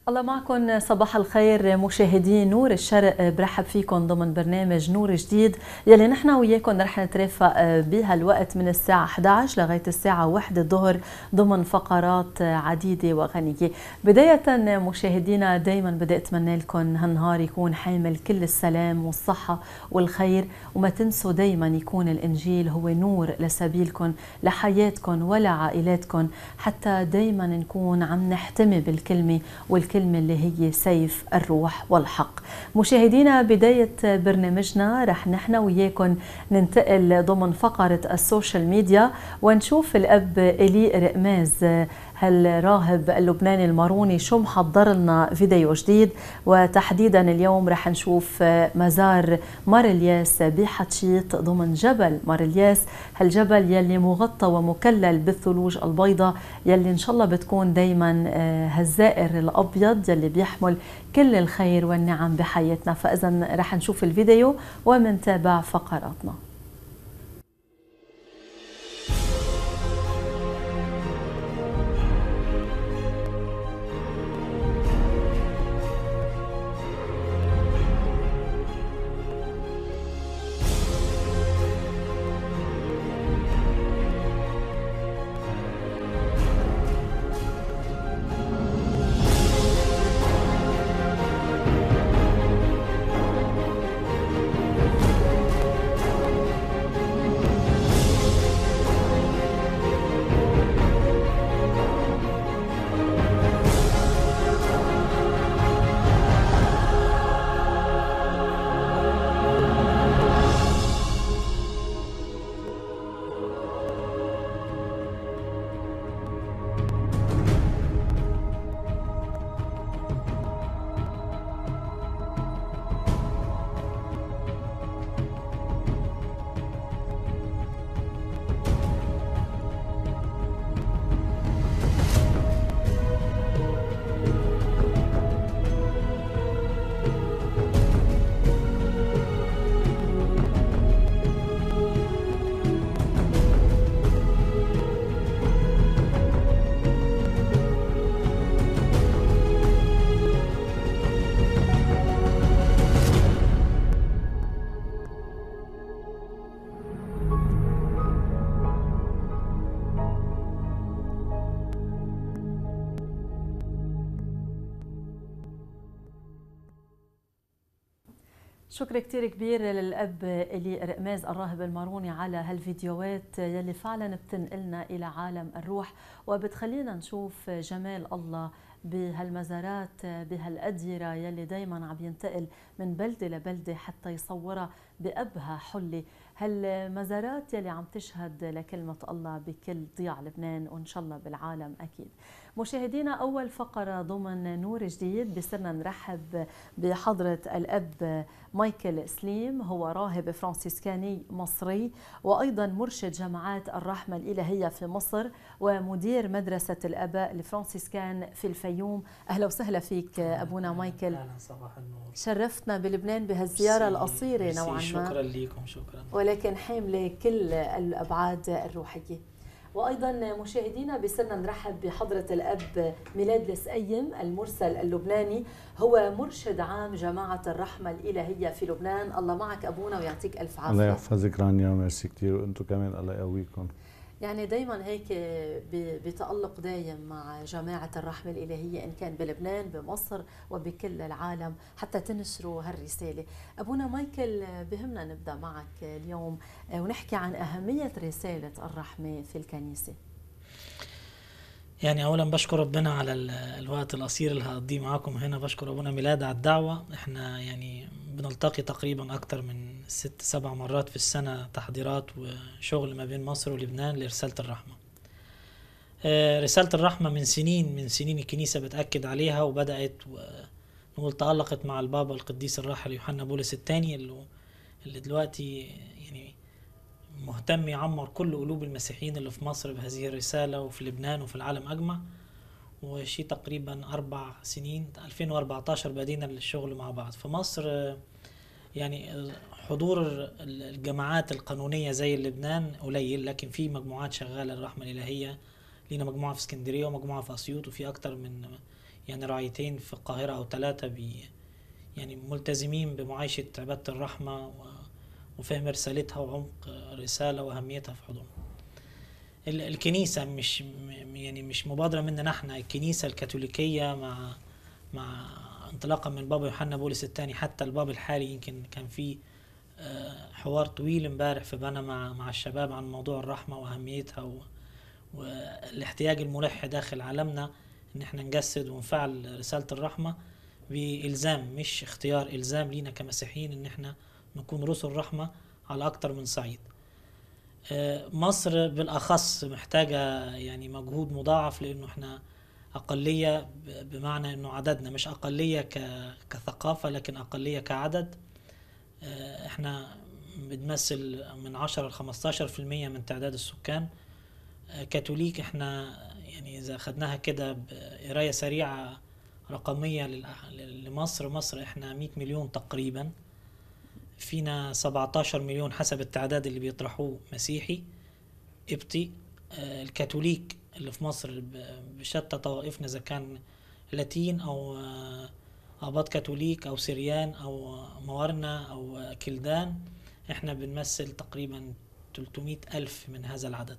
الله معكم صباح الخير مشاهدي نور الشرق برحب فيكم ضمن برنامج نور جديد يلي نحن وياكم رح نترافق بهالوقت من الساعة 11 لغاية الساعة 1 الظهر ضمن فقرات عديدة وغنية بداية مشاهدينا دايما بدي أتمنى لكم هالنهار يكون حامل كل السلام والصحة والخير وما تنسوا دايما يكون الإنجيل هو نور لسبيلكم لحياتكم ولعائلاتكم حتى دايما نكون عم نحتمي بالكلمة والكلمة الكلمة اللي هي سيف الروح والحق مشاهدينا بداية برنامجنا رح نحن وياكم ننتقل ضمن فقرة السوشيال ميديا ونشوف الأب إلي رقماز هالراهب اللبناني الماروني شو محضر لنا فيديو جديد وتحديدا اليوم رح نشوف مزار مارلياس بحتشيط ضمن جبل مارلياس هالجبل يلي مغطى ومكلل بالثلوج البيضاء يلي ان شاء الله بتكون دايما هالزائر الابيض يلي بيحمل كل الخير والنعم بحياتنا فاذا رح نشوف الفيديو ومنتابع فقراتنا شكر كتير كبير للأب إلي رقماز الراهب الماروني على هالفيديوهات يلي فعلا بتنقلنا إلى عالم الروح وبتخلينا نشوف جمال الله بهالمزارات بهالأديرة يلي دايما عم ينتقل من بلدة لبلدة حتى يصورها بأبهى حلة هالمزارات يلي عم تشهد لكلمة الله بكل ضياع لبنان وإن شاء الله بالعالم أكيد مشاهدينا أول فقرة ضمن نور جديد بصرنا نرحب بحضرة الأب مايكل سليم هو راهب فرانسيسكاني مصري وأيضا مرشد جماعات الرحمة الإلهية في مصر ومدير مدرسة الآباء الفرانسيسكان في الفيوم أهلا وسهلا فيك أبونا مايكل أهلا صباح النور شرفتنا بلبنان بهالزيارة القصيرة نوعا ما شكرا لكم شكرا ولكن حاملة كل الأبعاد الروحية وايضا مشاهدينا بصرنا نرحب بحضره الاب ميلاد السقيم المرسل اللبناني هو مرشد عام جماعه الرحمه الالهيه في لبنان الله معك ابونا ويعطيك الف عافيه الله يحفظك رانيا ميرسي كثير وانتم كمان الله يقويكم يعني دايما هيك بتألق دايم مع جماعة الرحمة الإلهية إن كان بلبنان بمصر وبكل العالم حتى تنشروا هالرسالة أبونا مايكل بهمنا نبدأ معك اليوم ونحكي عن أهمية رسالة الرحمة في الكنيسة يعني اولا بشكر ربنا على الوقت القصير اللي هقضيه معاكم هنا بشكر ابونا ميلاد على الدعوه احنا يعني بنلتقي تقريبا اكتر من ست سبع مرات في السنه تحضيرات وشغل ما بين مصر ولبنان لرساله الرحمه رساله الرحمه من سنين من سنين الكنيسه بتاكد عليها وبدات نقول تالقت مع البابا القديس الراحل يوحنا بولس الثاني اللي اللي دلوقتي يعني مهتم يعمر كل قلوب المسيحيين اللي في مصر بهذه الرسالة وفي لبنان وفي العالم أجمع وشي تقريبا أربع سنين 2014 بدينا الشغل مع بعض في مصر يعني حضور الجماعات القانونية زي لبنان قليل لكن في مجموعات شغالة الرحمة الإلهية لينا مجموعة في اسكندرية ومجموعة في أسيوط وفي أكتر من يعني راعيتين في القاهرة أو ثلاثة بي يعني ملتزمين بمعايشة عبادة الرحمة و- وفهم رسالتها وعمق الرسالة وأهميتها في حضورنا ال- الكنيسة مش م- يعني مش مبادرة مننا احنا الكنيسة الكاثوليكية مع مع انطلاقا من بابا يوحنا بولس الثاني حتى الباب الحالي يمكن كان في آه، حوار طويل امبارح في بنا مع مع الشباب عن موضوع الرحمة وأهميتها و والاحتياج الملح داخل عالمنا ان احنا نجسد ونفعل رسالة الرحمة بإلزام مش اختيار إلزام لينا كمسيحيين ان احنا نكون رسل رحمة على أكتر من صعيد آه، مصر بالأخص محتاجة يعني مجهود مضاعف لأنه احنا أقلية ب- بمعنى أنه عددنا مش أقلية ك- كثقافة لكن أقلية كعدد آه، احنا بنمثل من 10 ل 15% من تعداد السكان آه، كاثوليك احنا يعني اذا خدناها كده بقرايه سريعه رقميه للأح- لمصر مصر احنا 100 مليون تقريبا فينا 17 مليون حسب التعداد اللي بيطرحوه مسيحي قبطي آه، الكاثوليك اللي في مصر ب- بشتى طوائفنا اذا كان لاتين او آه، اباط كاثوليك او سريان او موارنة او آه، كلدان احنا بنمثل تقريبا 300 ألف من هذا العدد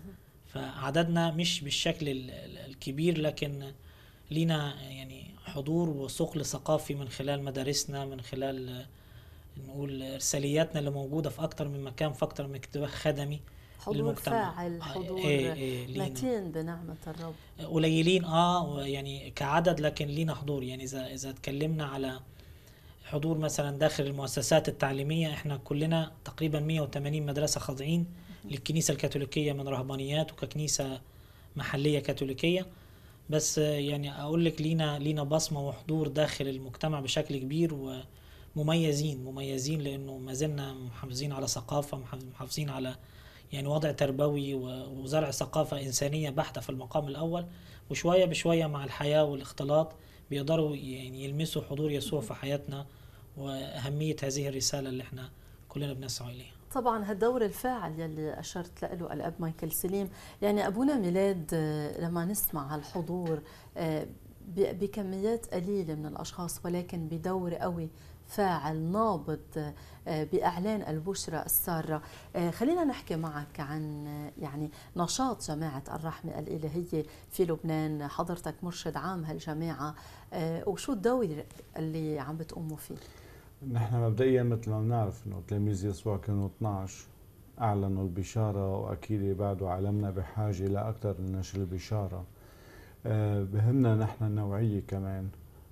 فعددنا مش بالشكل ال- ال- الكبير لكن لينا يعني حضور وثقل ثقافي من خلال مدارسنا من خلال آه، نقول ارسالياتنا اللي موجوده في اكتر من مكان في اكتر من اكتباه خدمي حضور للمجتمع. فاعل آه، حضور إيه إيه لينا. متين بنعمة الرب قليلين اه يعني كعدد لكن لينا حضور يعني اذا اذا اتكلمنا على حضور مثلا داخل المؤسسات التعليميه احنا كلنا تقريبا 180 مدرسه خاضعين للكنيسه الكاثوليكيه من رهبانيات وككنيسه محليه كاثوليكيه بس آه، يعني اقول لك لينا لينا بصمه وحضور داخل المجتمع بشكل كبير ومميزين مميزين لانه ما زلنا محافظين على ثقافه محاف- محافظين على يعني وضع تربوي و- وزرع ثقافه انسانيه بحته في المقام الاول وشويه بشويه مع الحياه والاختلاط بيقدروا يعني يلمسوا حضور يسوع في حياتنا واهميه هذه الرساله اللي احنا كلنا بنسعى اليها طبعا هالدور الفاعل يلي اشرت له الاب مايكل سليم يعني ابونا ميلاد آه، لما نسمع هالحضور آه، ب- بكميات قليله من الاشخاص ولكن بدور قوي فاعل نابض آه، باعلان البشرى الساره آه، خلينا نحكي معك عن آه، يعني نشاط جماعه الرحمه الالهيه في لبنان حضرتك مرشد عام هالجماعه آه، وشو الدور اللي عم بتقوموا فيه نحن مبدئيا مثل ما بنعرف انه تلاميذ يسوع كانوا 12 اعلنوا البشاره واكيد بعده عالمنا بحاجه لاكثر من نشر البشاره آه، بهمنا نحن النوعيه كمان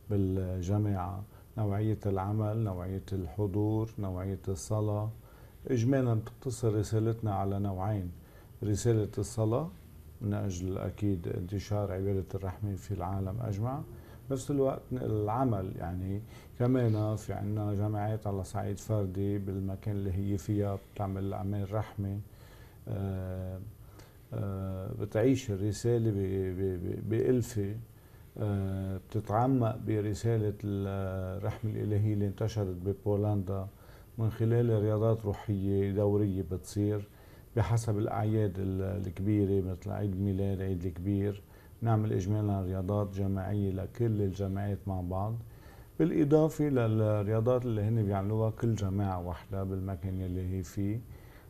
بالجامعه نوعيه العمل نوعيه الحضور نوعيه الصلاه اجمالا بتقتصر رسالتنا على نوعين رساله الصلاه من اجل اكيد انتشار عباده الرحمه في العالم اجمع بنفس الوقت العمل يعني كمان في عنا جامعات على صعيد فردي بالمكان اللي هي فيها بتعمل أعمال رحمة آه، آه، بتعيش الرسالة ب- ب- ب- بألفة آه، بتتعمق برسالة الرحمة الإلهية اللي انتشرت ببولندا من خلال رياضات روحية دورية بتصير بحسب الأعياد ال- الكبيرة مثل عيد الميلاد عيد الكبير نعمل إجمالا رياضات جماعية لكل الجامعات مع بعض بالإضافة للرياضات اللي هن بيعملوها كل جماعة واحدة بالمكان اللي هي فيه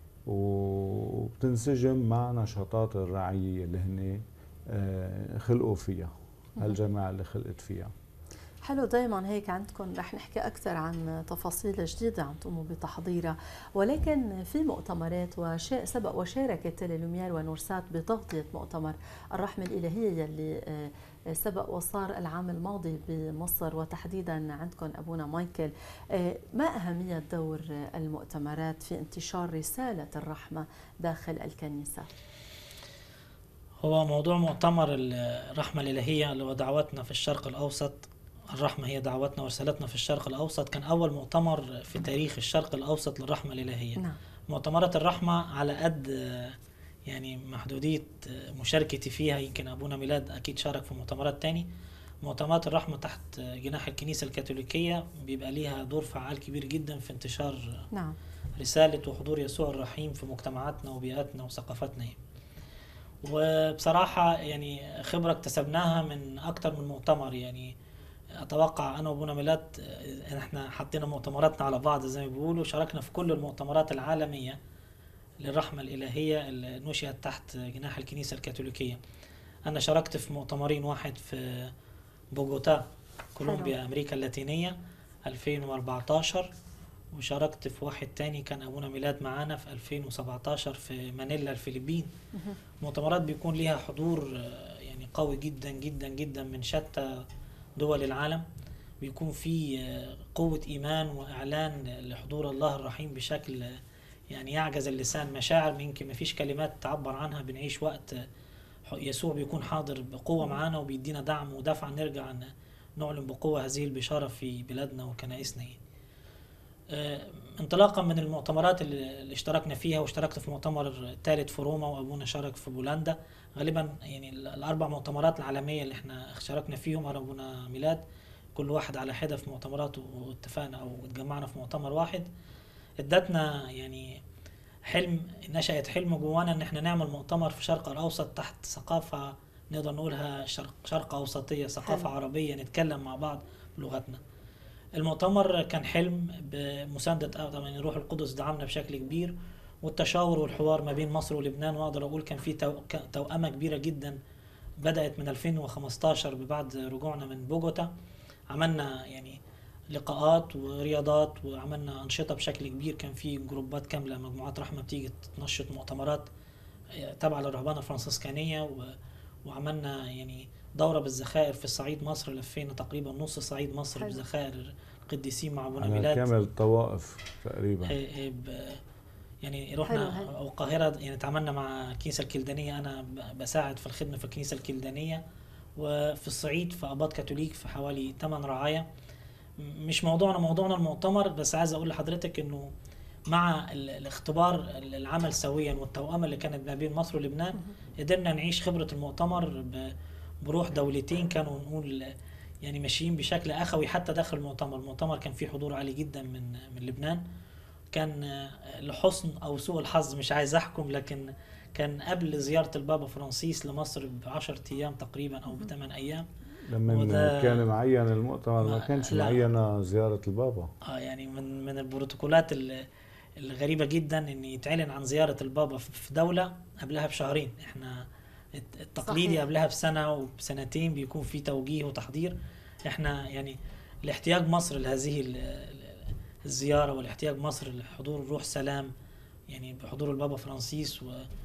وبتنسجم مع نشاطات الرعية اللي هن آه، خلقوا فيها هالجماعة اللي خلقت فيها حلو دايما هيك عندكم رح نحكي أكثر عن تفاصيل جديدة عم تقوموا بتحضيرها ولكن في مؤتمرات وشا سبق وشاركت تيليلوميال ونورسات بتغطية مؤتمر الرحمة الإلهية اللي آه، سبق وصار العام الماضي بمصر وتحديدا عندكم أبونا مايكل آه، ما أهمية دور المؤتمرات في انتشار رسالة الرحمة داخل الكنيسة؟ هو موضوع مؤتمر الرحمة الإلهية اللي هو دعوتنا في الشرق الأوسط الرحمة هي دعوتنا ورسالتنا في الشرق الأوسط كان أول مؤتمر في تاريخ الشرق الأوسط للرحمة الإلهية نعم مؤتمرات الرحمة على قد آه، يعني محدودية آه، مشاركتي فيها يمكن أبونا ميلاد أكيد شارك في مؤتمرات تاني مؤتمرات الرحمة تحت آه، جناح الكنيسة الكاثوليكية بيبقى ليها دور فعال كبير جدا في انتشار آه، نعم رسالة وحضور يسوع الرحيم في مجتمعاتنا وبيئاتنا وثقافتنا يعني. وبصراحة يعني خبرة اكتسبناها من أكتر من مؤتمر يعني أتوقع أنا وأبونا ميلاد آه، إحنا حطينا مؤتمراتنا على بعض زي ما بيقولوا شاركنا في كل المؤتمرات العالمية للرحمة الإلهية اللي نشئت تحت جناح الكنيسة الكاثوليكية أنا شاركت في مؤتمرين واحد في بوغوتا كولومبيا أمريكا اللاتينية 2014 وشاركت في واحد تاني كان أبونا ميلاد معانا في 2017 في مانيلا الفلبين مؤتمرات بيكون ليها حضور آه، يعني قوي جدا جدا جدا من شتى دول العالم بيكون في آه، قوة إيمان وإعلان لحضور الله الرحيم بشكل آه، يعني يعجز اللسان مشاعر يمكن ما فيش كلمات تعبر عنها بنعيش وقت آه، يسوع بيكون حاضر بقوة معانا وبيدينا دعم ودفع نرجع ن- نعلن بقوة هذه البشارة في بلادنا وكنائسنا يعني. آه، انطلاقا من المؤتمرات اللي اللي اشتركنا فيها واشتركت في مؤتمر ثالث في روما وابونا شارك في بولندا غالبا يعني ال- الاربع مؤتمرات العالميه اللي احنا شاركنا فيهم انا وابونا ميلاد كل واحد على حده في مؤتمرات واتفقنا او اتجمعنا في مؤتمر واحد ادتنا يعني حلم نشأت حلم جوانا ان احنا نعمل مؤتمر في الشرق الاوسط تحت ثقافه نقدر نقولها شرق, شرق اوسطيه ثقافه حلو. عربيه نتكلم مع بعض بلغتنا المؤتمر كان حلم بمساندة آه طبعا الروح القدس دعمنا بشكل كبير والتشاور والحوار ما بين مصر ولبنان واقدر اقول كان في تو- ك- توأمة كبيرة جدا بدأت من 2015 بعد رجوعنا من بوجوتا عملنا يعني لقاءات ورياضات وعملنا أنشطة بشكل كبير كان في جروبات كاملة مجموعات رحمة بتيجي تنشط مؤتمرات آه، تابعة للرهبانة الفرنسيسكانية و وعملنا يعني دورة بالذخائر في صعيد مصر لفينا تقريبا نص صعيد مصر حلو. بذخائر القديسين مع ابونا على ميلاد كامل الطوائف تقريبا إيه إيه ب- يعني حلو، رحنا حلو. القاهرة يعني تعاملنا مع الكنيسة الكلدانية أنا ب- بساعد في الخدمة في الكنيسة الكلدانية وفي الصعيد في أباط كاثوليك في حوالي 8 رعاية م- مش موضوعنا موضوعنا المؤتمر بس عايز أقول لحضرتك إنه مع ال- الاختبار ال- العمل سويا والتوأمة اللي كانت ما بين مصر ولبنان قدرنا نعيش خبرة المؤتمر ب- بروح دولتين كانوا نقول يعني ماشيين بشكل أخوي حتى داخل المؤتمر المؤتمر كان فيه حضور عالي جدا من من لبنان كان آه، لحسن او سوء الحظ مش عايز احكم لكن كان قبل زيارة البابا فرانسيس لمصر بعشرة أيام تقريبا أو بثمان أيام لما وده- كان معين المؤتمر ما ما- كانش لا. معينة زيارة البابا اه يعني من من البروتوكولات ال- الغريبة جدا إن يتعلن عن زيارة البابا في في دولة قبلها بشهرين إحنا الت- التقليدي صحيح. قبلها بسنة وبسنتين بيكون في توجيه وتحضير إحنا يعني لاحتياج مصر لهذه ال- ال- الزيارة والاحتياج مصر لحضور روح سلام يعني بحضور البابا فرانسيس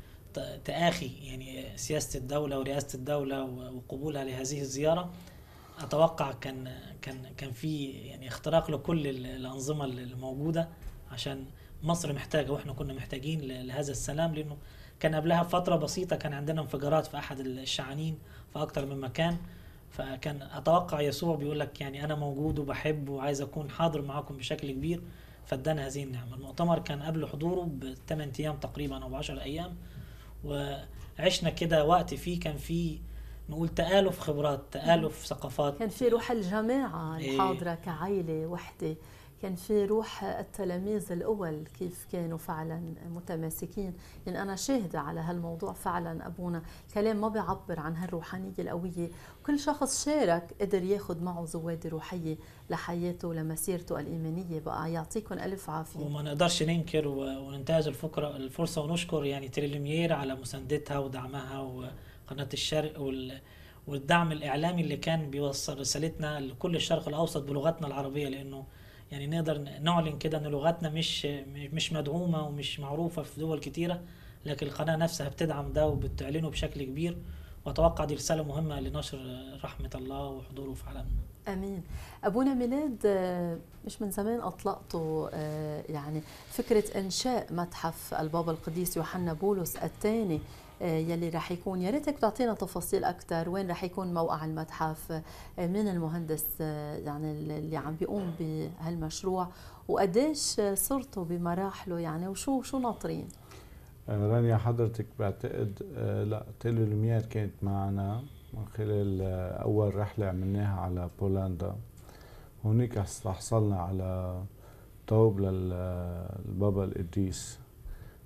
وتآخي يعني سياسة الدولة ورئاسة الدولة و- وقبولها لهذه الزيارة اتوقع كان كان كان في يعني اختراق لكل ال- الانظمه الموجوده عشان مصر محتاجه واحنا كنا محتاجين ل- لهذا السلام لانه كان قبلها بفتره بسيطه كان عندنا انفجارات في احد الشعانين في اكتر من مكان فكان اتوقع يسوع بيقول لك يعني انا موجود وبحب وعايز اكون حاضر معاكم بشكل كبير فادانا هذه النعمه المؤتمر كان قبل حضوره بثمان ايام تقريبا او ب 10 ايام وعشنا كده وقت فيه كان فيه نقول تآلف خبرات تآلف ثقافات كان في روح الجماعة إيه. الحاضرة كعائلة وحدة كان في روح التلاميذ الأول كيف كانوا فعلا متماسكين يعني أنا شاهدة على هالموضوع فعلا أبونا كلام ما بيعبر عن هالروحانية القوية كل شخص شارك قدر ياخد معه زوادة روحية لحياته ولمسيرته الإيمانية بقى يعطيكم ألف عافية وما نقدرش ننكر و- وننتهز الفكرة الفرصة ونشكر يعني تريليمير على مساندتها ودعمها وقناة الشرق وال والدعم الإعلامي اللي كان بيوصل رسالتنا لكل الشرق الأوسط بلغتنا العربية لأنه يعني نقدر نعلن كده إن لغتنا مش مش مدعومة ومش معروفة في دول كتيرة لكن القناة نفسها بتدعم ده وبتعلنه بشكل كبير وأتوقع دي رسالة مهمة لنشر رحمة الله وحضوره في عالمنا امين ابونا ميلاد آه، مش من زمان اطلقتوا آه، يعني فكره انشاء متحف البابا القديس يوحنا بولس الثاني آه، يلي رح يكون يا ريتك تعطينا تفاصيل اكثر وين رح يكون موقع المتحف آه، مين المهندس آه، يعني اللي عم بيقوم بهالمشروع وقديش آه، صرتوا بمراحله يعني وشو شو ناطرين آه، رانيا حضرتك بعتقد آه، لا تيلي لوميير كانت معنا من خلال آه، أول رحلة عملناها على بولندا هونيك حصلنا على طوب للبابا القديس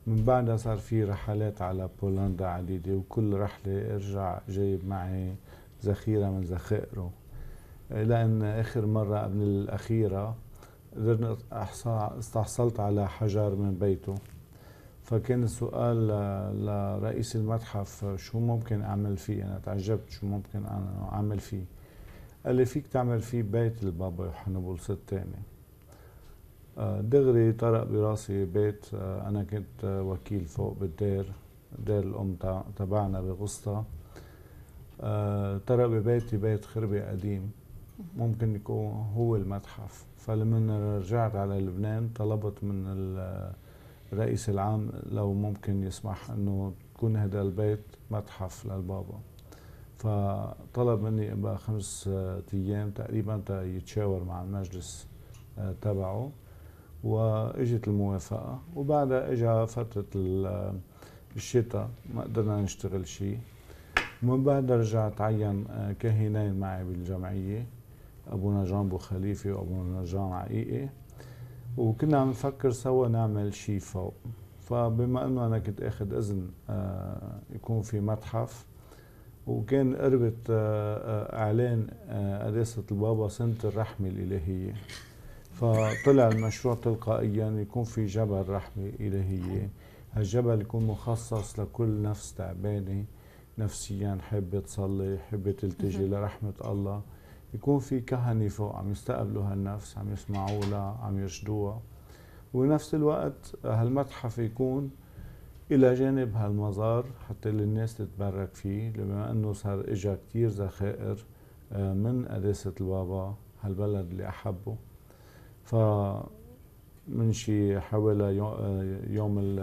من بعدها صار في رحلات على بولندا عديدة وكل رحلة ارجع جايب معي ذخيرة من ذخائره لأن آخر مرة قبل الأخيرة قدرنا استحصلت على حجر من بيته فكان السؤال لرئيس المتحف شو ممكن اعمل فيه انا تعجبت شو ممكن انا اعمل فيه قال لي فيك تعمل فيه بيت البابا يوحنا بولس الثاني آه، دغري طرق براسي بيت آه، انا كنت وكيل فوق بالدير دير الام تبعنا بغسطة آه، طرق ببيتي بيت خربي قديم ممكن يكون هو المتحف فلما رجعت على لبنان طلبت من الرئيس العام لو ممكن يسمح انه تكون هذا البيت متحف للبابا فطلب مني ابقى خمس ايام تقريبا يتشاور مع المجلس آه، تبعه واجت الموافقه وبعدها اجى فتره الشتاء ما قدرنا نشتغل شيء ومن بعدها رجع تعين آه، كاهنين معي بالجمعيه ابونا جامبو خليفه وابونا جان عقيقي وكنا عم نفكر سوا نعمل شيء فوق فبما انه انا كنت اخذ اذن آه، يكون في متحف وكان قربت آه، آه، اعلان قداسه البابا سنه الرحمه الالهيه فطلع المشروع تلقائيا يكون في جبل رحمه الهيه هالجبل يكون مخصص لكل نفس تعبانه نفسيا حابه تصلي حابه تلتجي لرحمه الله يكون في كهنة فوق عم يستقبلوا هالنفس عم يسمعوا لها عم يرشدوها وبنفس الوقت هالمتحف يكون إلى جانب هالمزار حتى الناس تتبرك فيه بما أنه صار إجا كتير ذخائر آه، من قداسة البابا هالبلد اللي أحبه ف من شي حوالي آه، يوم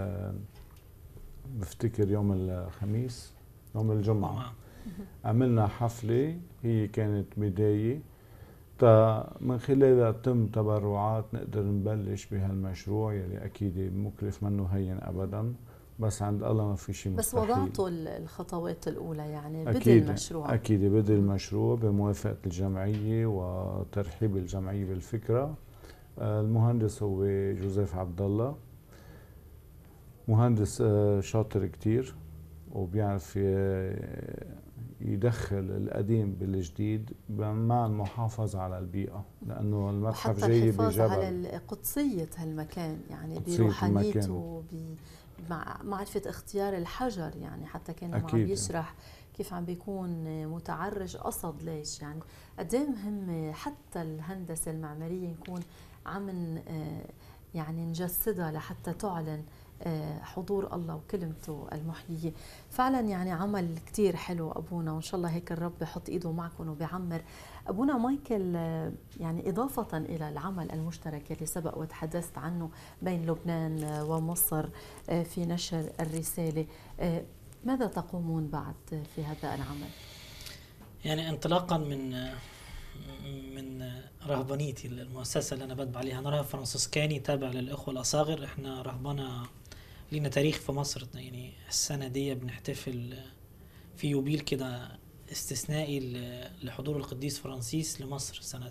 بفتكر يوم الخميس يوم الجمعة عملنا حفلة هي كانت بداية تا من خلالها تم تبرعات نقدر نبلش بهالمشروع يلي اكيد مكلف منه هين ابدا بس عند الله ما في شيء مستحيل بس وضعتوا الخطوات الاولى يعني بدي المشروع اكيد بدي المشروع بموافقه الجمعيه وترحيب الجمعيه بالفكره آه، المهندس هو جوزيف عبد الله مهندس آه، شاطر كتير وبيعرف يدخل القديم بالجديد مع المحافظة على البيئة لأنه المتحف جاي بجبل على قدسية هالمكان يعني بروحانيته مع معرفة اختيار الحجر يعني حتى كان عم يشرح كيف عم بيكون متعرج قصد ليش يعني قد إيه مهم حتى الهندسة المعمارية نكون عم يعني نجسدها لحتى تعلن آه، حضور الله وكلمته المحيية فعلا يعني عمل كتير حلو أبونا وإن شاء الله هيك الرب يحط إيده معكم وبيعمر أبونا مايكل آه، يعني إضافة إلى العمل المشترك اللي سبق وتحدثت عنه بين لبنان ومصر آه، في نشر الرسالة ماذا تقومون بعد في هذا العمل؟ يعني انطلاقا من من رهبانيتي المؤسسة اللي أنا بتبع عليها أنا راهب فرانسيسكاني تابع للإخوة الأصاغر إحنا رهبانة لينا تاريخ في مصر يعني السنة دي بنحتفل في يوبيل كده استثنائي لحضور القديس فرانسيس لمصر سنة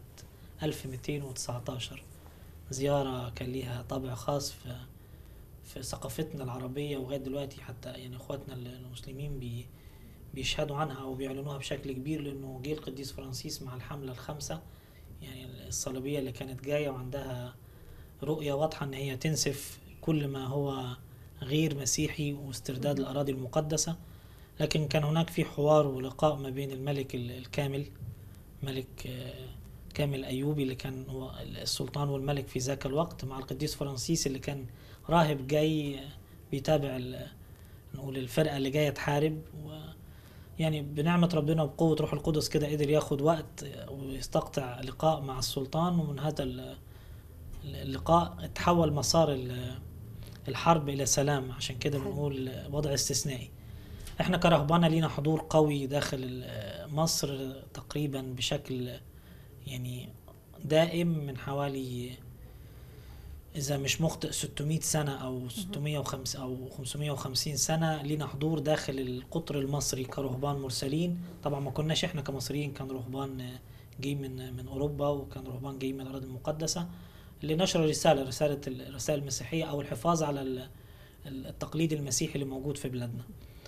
1219 زيارة كان ليها طابع خاص في في ثقافتنا العربية ولغاية دلوقتي حتى يعني اخواتنا المسلمين بي بيشهدوا عنها وبيعلنوها بشكل كبير لانه جه القديس فرانسيس مع الحملة الخامسة يعني الصليبية اللي كانت جاية وعندها رؤية واضحة ان هي تنسف كل ما هو غير مسيحي واسترداد الأراضي المقدسة لكن كان هناك في حوار ولقاء ما بين الملك الكامل ملك آه، كامل أيوبي اللي كان هو السلطان والملك في ذاك الوقت مع القديس فرانسيس اللي كان راهب جاي بيتابع نقول الفرقة اللي جاية تحارب و يعني بنعمة ربنا وبقوة روح القدس كده قدر ياخد وقت ويستقطع لقاء مع السلطان ومن هذا اللقاء تحول مسار الحرب الى سلام عشان كده بنقول وضع استثنائي احنا كرهبانه لينا حضور قوي داخل مصر تقريبا بشكل يعني دائم من حوالي اذا مش مخطئ 600 سنه او 650 او 550 سنه لينا حضور داخل القطر المصري كرهبان مرسلين طبعا ما كناش احنا كمصريين كان رهبان جاي من من اوروبا وكان رهبان جاي من الاراضي المقدسه لنشر رسالة رسالة الرسائل المسيحية أو الحفاظ على التقليد المسيحي اللي موجود في بلادنا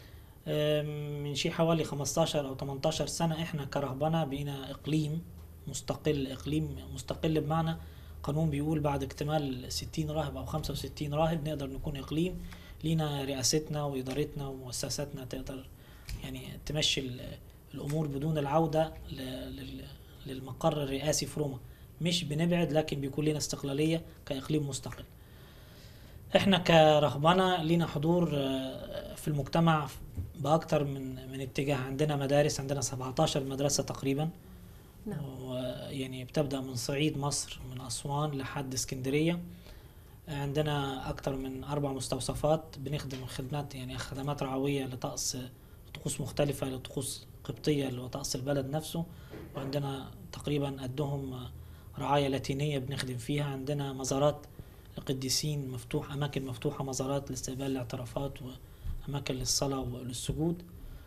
آم، من شي حوالي 15 او 18 سنة احنا كرهبنة بقينا اقليم مستقل اقليم مستقل بمعنى قانون بيقول بعد اكتمال 60 راهب او 65 راهب نقدر نكون اقليم لينا رئاستنا وادارتنا ومؤسساتنا تقدر يعني تمشي ال- الامور بدون العودة ل- لل- للمقر الرئاسي في روما مش بنبعد لكن بيكون لنا استقلالية كاقليم مستقل احنا كرهبنة لينا حضور آه، في المجتمع باكتر من من اتجاه عندنا مدارس عندنا 17 مدرسة تقريبا نعم. ويعني بتبدأ من صعيد مصر من أسوان لحد اسكندرية عندنا أكتر من أربع مستوصفات بنخدم خدمات يعني خدمات رعوية لطقس طقوس مختلفة لطقوس قبطية اللي هو طقس البلد نفسه وعندنا تقريبا قدهم رعاية لاتينية بنخدم فيها عندنا مزارات لقديسين مفتوح أماكن مفتوحة مزارات لاستقبال الاعترافات وأماكن للصلاة وللسجود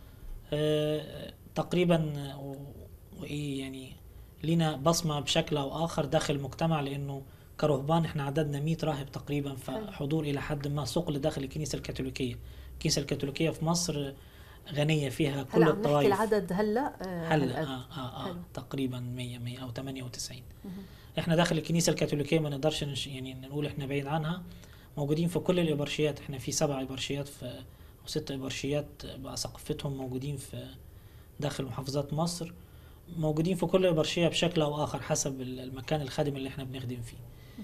آه، تقريبا و- وإيه يعني لينا بصمة بشكل أو آخر داخل المجتمع لأنه كرهبان احنا عددنا 100 راهب تقريبا فحضور إلى حد ما ثقل داخل الكنيسة الكاثوليكية الكنيسة الكاثوليكية في مصر غنية فيها كل هلا عم نحكي الطوائف العدد هلا آه، هلا هالقد. آه آه آه حلو. تقريبا 100 100 او 98 مهم. احنا داخل الكنيسه الكاثوليكيه ما نقدرش نش يعني نقول احنا بعيد عنها موجودين في كل الابرشيات احنا في سبع ابرشيات في او ست ابرشيات بقى سقفتهم موجودين في داخل محافظات مصر موجودين في كل ابرشيه بشكل او اخر حسب ال- المكان الخادم اللي احنا بنخدم فيه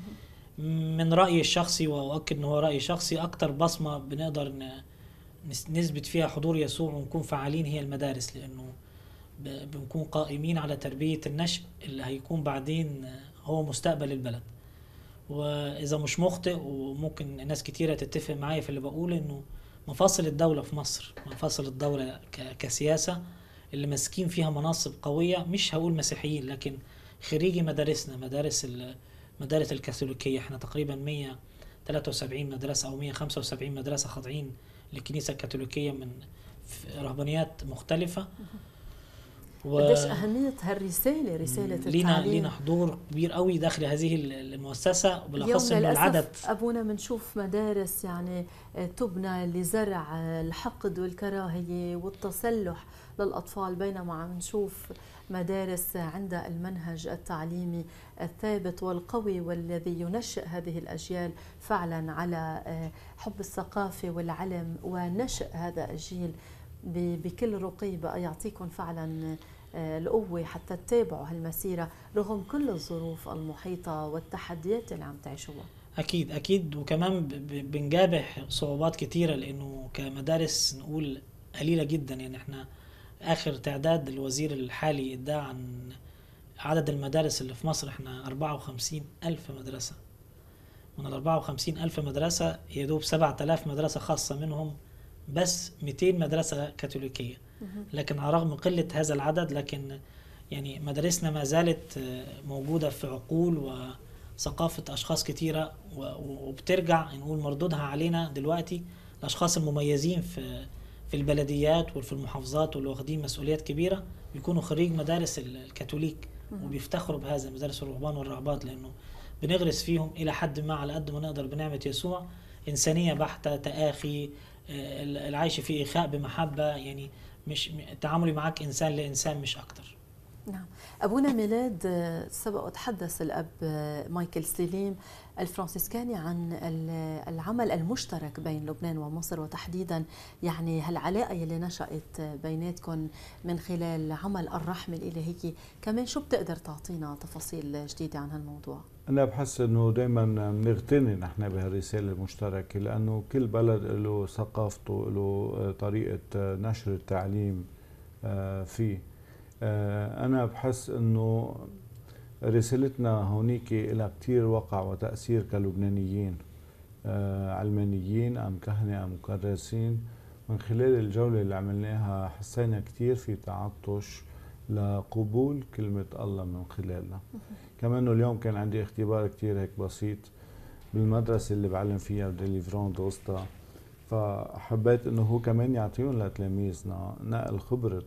من رايي الشخصي واؤكد ان هو رايي شخصي اكتر بصمه بنقدر ن- نس- نثبت فيها حضور يسوع ونكون فعالين هي المدارس لانه ب- بنكون قائمين على تربية النشء اللي هيكون بعدين هو مستقبل البلد وإذا مش مخطئ وممكن ناس كتيرة تتفق معايا في اللي بقول إنه مفاصل الدولة في مصر مفاصل الدولة ك- كسياسة اللي ماسكين فيها مناصب قوية مش هقول مسيحيين لكن خريجي مدارسنا مدارس ال- مدارس الكاثوليكية احنا تقريبا 173 مدرسة أو 175 مدرسة خاضعين للكنيسة الكاثوليكية من في رهبانيات مختلفة و... قديش أهمية هالرسالة رسالة لينا التعليم لينا حضور كبير قوي داخل هذه ال- المؤسسة بالاخص اليوم انه العدد للأسف أبونا بنشوف مدارس يعني آه، تبنى لزرع آه، الحقد والكراهية والتسلح للأطفال بينما عم نشوف مدارس عندها المنهج التعليمي الثابت والقوي والذي ينشئ هذه الأجيال فعلا على آه، حب الثقافة والعلم ونشئ هذا الجيل ب- بكل رقي بقى يعطيكم فعلا آه، القوة حتى تتابعوا هالمسيرة رغم كل الظروف المحيطة والتحديات اللي عم تعيشوها اكيد اكيد وكمان ب- ب- بنجابح صعوبات كتيرة لانه كمدارس نقول قليلة جدا يعني احنا اخر تعداد الوزير الحالي ادعى عن عدد المدارس اللي في مصر احنا 54 الف مدرسة من ال 54 الف مدرسة يا دوب 7000 مدرسة خاصة منهم بس 200 مدرسة كاثوليكية لكن على رغم قلة هذا العدد لكن يعني مدارسنا ما زالت آه، موجودة في عقول وثقافة أشخاص كتيرة و- وبترجع نقول مردودها علينا دلوقتي الأشخاص المميزين في في البلديات وفي المحافظات واللي واخدين مسؤوليات كبيرة بيكونوا خريج مدارس ال- الكاثوليك وبيفتخروا بهذا مدارس الرهبان والرهبات لأنه بنغرس فيهم إلى حد ما على قد ما نقدر بنعمة يسوع إنسانية بحتة تآخي آه، العيش في إخاء بمحبة يعني مش م- تعاملي معك إنسان لإنسان مش أكتر نعم أبونا ميلاد آه، سبق وتحدث الأب آه، مايكل سليم الفرنسيسكاني عن ال- العمل المشترك بين لبنان ومصر وتحديدا يعني هالعلاقة اللي نشأت بيناتكم من خلال عمل الرحمة الإلهية كمان شو بتقدر تعطينا تفاصيل جديدة عن هالموضوع أنا بحس إنه دايما بنغتني نحن بهالرسالة المشتركة لأنه كل بلد له ثقافته له طريقة نشر التعليم آه، فيه آه، أنا بحس إنه رسالتنا هونيك لها كتير وقع وتأثير كلبنانيين آه، علمانيين أم كهنة أم مكرسين من خلال الجولة اللي عملناها حسينا كتير في تعطش لقبول كلمة الله من خلالنا كمان اليوم كان عندي اختبار كتير هيك بسيط بالمدرسة اللي بعلم فيها ديليفرون دوستا فحبيت انه هو كمان يعطيهم لتلاميذنا نقل خبرة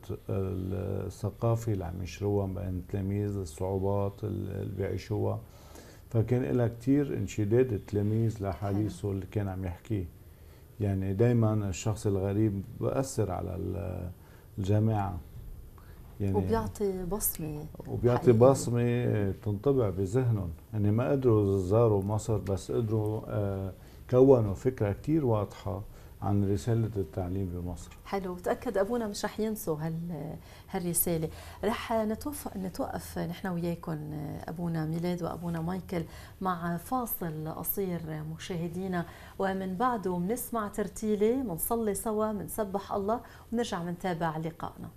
الثقافة اللي عم يشروها بين التلاميذ الصعوبات اللي بيعيشوها فكان لها كتير انشداد التلاميذ لحديثه اللي كان عم يحكيه يعني دائما الشخص الغريب بأثر على الجامعة يعني وبيعطي بصمة وبيعطي حقيقي. بصمة تنطبع بذهنهم يعني ما قدروا زاروا مصر بس قدروا آه كونوا فكرة كتير واضحة عن رسالة التعليم بمصر حلو وتأكد أبونا مش رح ينسوا هال هالرسالة رح نتوقف نتوقف نحن وياكم أبونا ميلاد وأبونا مايكل مع فاصل قصير مشاهدينا ومن بعده بنسمع ترتيلة بنصلي سوا بنسبح الله ونرجع بنتابع لقائنا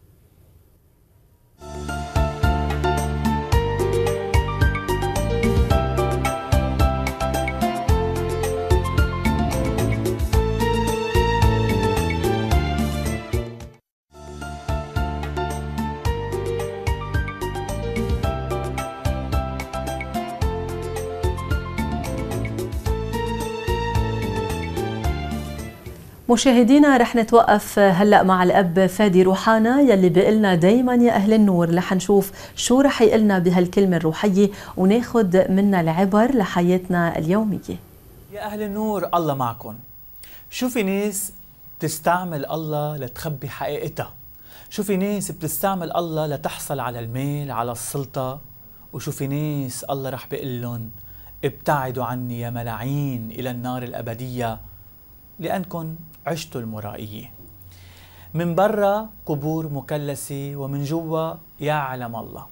مشاهدينا رح نتوقف هلا مع الاب فادي روحانا يلي بيقلنا دايما يا اهل النور رح نشوف شو رح يقلنا بهالكلمه الروحيه وناخذ منها العبر لحياتنا اليوميه يا اهل النور الله معكم شو في ناس بتستعمل الله لتخبي حقيقتها شو في ناس بتستعمل الله لتحصل على المال على السلطه وشو في ناس الله رح بيقول لهم ابتعدوا عني يا ملاعين الى النار الابديه لانكم عشتوا المرائية من برا قبور مكلسة ومن جوا يعلم الله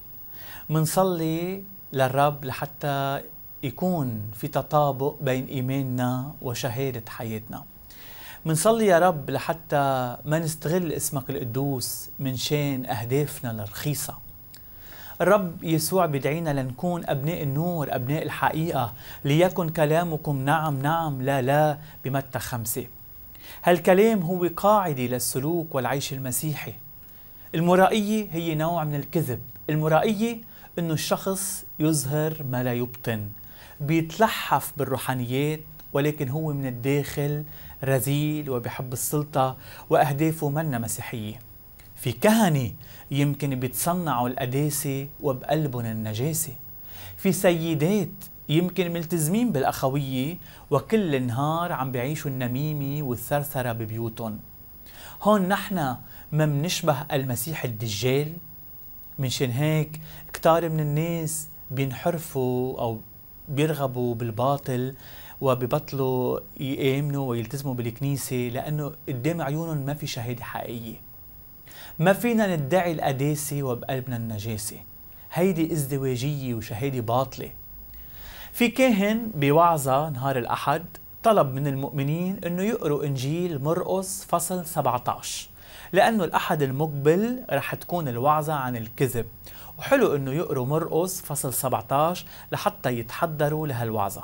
منصلي للرب لحتى يكون في تطابق بين إيماننا وشهادة حياتنا منصلي يا رب لحتى ما نستغل اسمك القدوس من شان أهدافنا الرخيصة الرب يسوع بدعينا لنكون أبناء النور أبناء الحقيقة ليكن كلامكم نعم نعم لا لا بمتى خمسة هالكلام هو قاعدة للسلوك والعيش المسيحي المرائية هي نوع من الكذب المرائية أنه الشخص يظهر ما لا يبطن بيتلحف بالروحانيات ولكن هو من الداخل رذيل وبحب السلطة وأهدافه منا مسيحية في كهنة يمكن بيتصنعوا القداسة وبقلبهم النجاسة في سيدات يمكن ملتزمين بالأخوية وكل نهار عم بيعيشوا النميمة والثرثرة ببيوتهم هون نحن ما منشبه المسيح الدجال منشان هيك كتار من الناس بينحرفوا أو بيرغبوا بالباطل وببطلوا يآمنوا ويلتزموا بالكنيسة لأنه قدام عيونهم ما في شهادة حقيقية ما فينا ندعي القداسة وبقلبنا النجاسة هيدي ازدواجية وشهادة باطلة في كاهن بوعظة نهار الأحد طلب من المؤمنين أنه يقروا إنجيل مرقس فصل 17 لأنه الأحد المقبل رح تكون الوعظة عن الكذب وحلو أنه يقروا مرقس فصل 17 لحتى يتحضروا لهالوعظة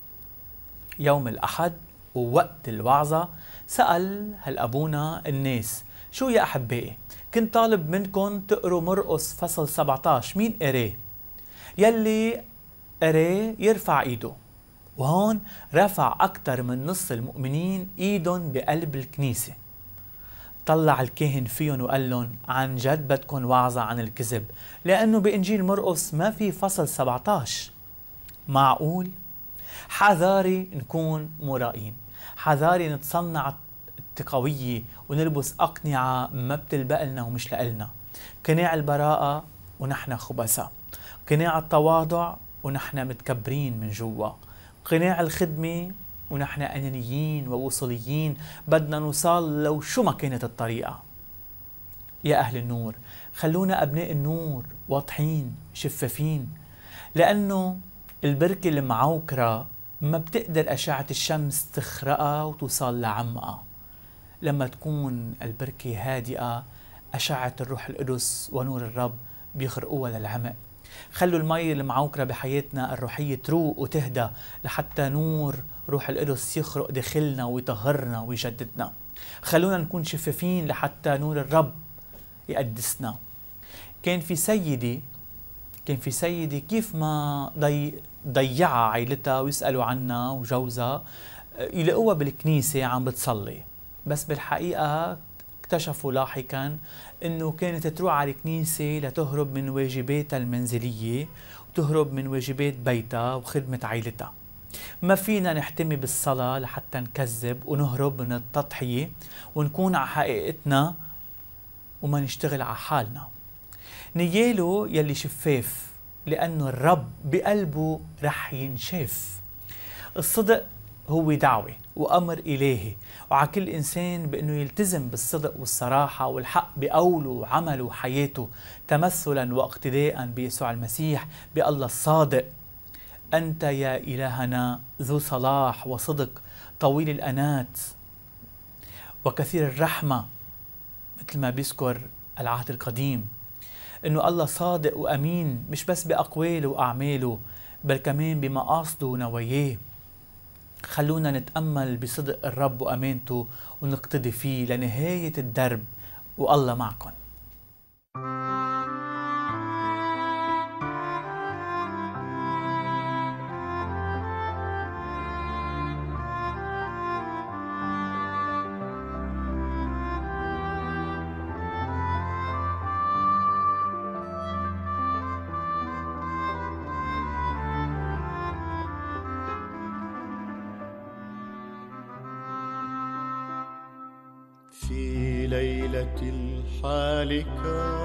يوم الأحد ووقت الوعظة سأل هالأبونا الناس شو يا أحبائي كنت طالب منكم تقروا مرقس فصل 17 مين قراه يلي قراه يرفع ايده وهون رفع أكثر من نص المؤمنين ايدهم بقلب الكنيسة طلع الكاهن فيهم وقال لهم عن جد بدكم وعظة عن الكذب لأنه بإنجيل مرقس ما في فصل 17 معقول؟ حذاري نكون مرائين حذاري نتصنع التقوية ونلبس أقنعة ما بتلبق لنا ومش لإلنا قناع البراءة ونحن خبثاء قناع التواضع ونحن متكبرين من جوا قناع الخدمة ونحن أنانيين ووصوليين بدنا نوصل لو شو ما كانت الطريقة يا أهل النور خلونا أبناء النور واضحين شفافين لأنه البركة المعوكرة ما بتقدر أشعة الشمس تخرقها وتوصل لعمقها لما تكون البركة هادئة أشعة الروح القدس ونور الرب بيخرقوها للعمق خلوا المي المعوكرة بحياتنا الروحية تروق وتهدى لحتى نور روح القدس يخرق داخلنا ويطهرنا ويجددنا خلونا نكون شفافين لحتى نور الرب يقدسنا كان في سيدة كان في سيدة كيف ما ضي ضيعها عائلتها ويسألوا عنها وجوزها يلاقوها بالكنيسة عم بتصلي بس بالحقيقة اكتشفوا لاحقا انه كانت تروح على الكنيسة لتهرب من واجباتها المنزلية وتهرب من واجبات بيتها وخدمة عائلتها ما فينا نحتمي بالصلاة لحتى نكذب ونهرب من التضحية ونكون على حقيقتنا وما نشتغل على حالنا نياله يلي شفاف لأنه الرب بقلبه رح ينشاف الصدق هو دعوة وأمر إلهي وعلى كل إنسان بأنه يلتزم بالصدق والصراحة والحق بقوله وعمله وحياته تمثلا واقتداء بيسوع المسيح بالله الصادق أنت يا إلهنا ذو صلاح وصدق طويل الأنات وكثير الرحمة مثل ما بيذكر العهد القديم انه الله صادق وامين مش بس باقواله واعماله بل كمان بمقاصده ونواياه خلونا نتامل بصدق الرب وامانته ونقتدي فيه لنهايه الدرب والله معكم في ليلة الحالكة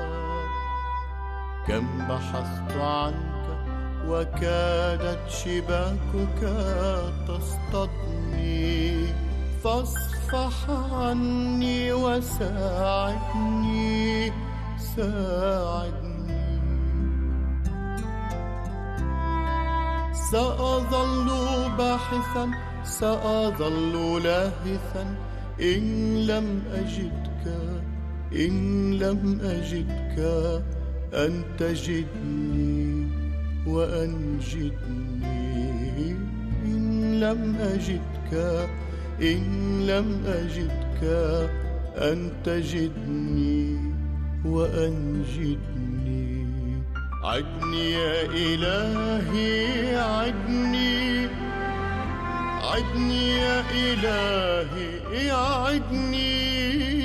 كم بحثت عنك وكادت شباكك تصطدني فاصفح عني وساعدني ساعدني سأظل باحثا سأظل لاهثا إن لم أجدك إن لم أجدك أن تجدني وأنجدني إن لم أجدك إن لم أجدك أن تجدني وأنجدني عدني يا إلهي عدني عدني يا إلهي عدني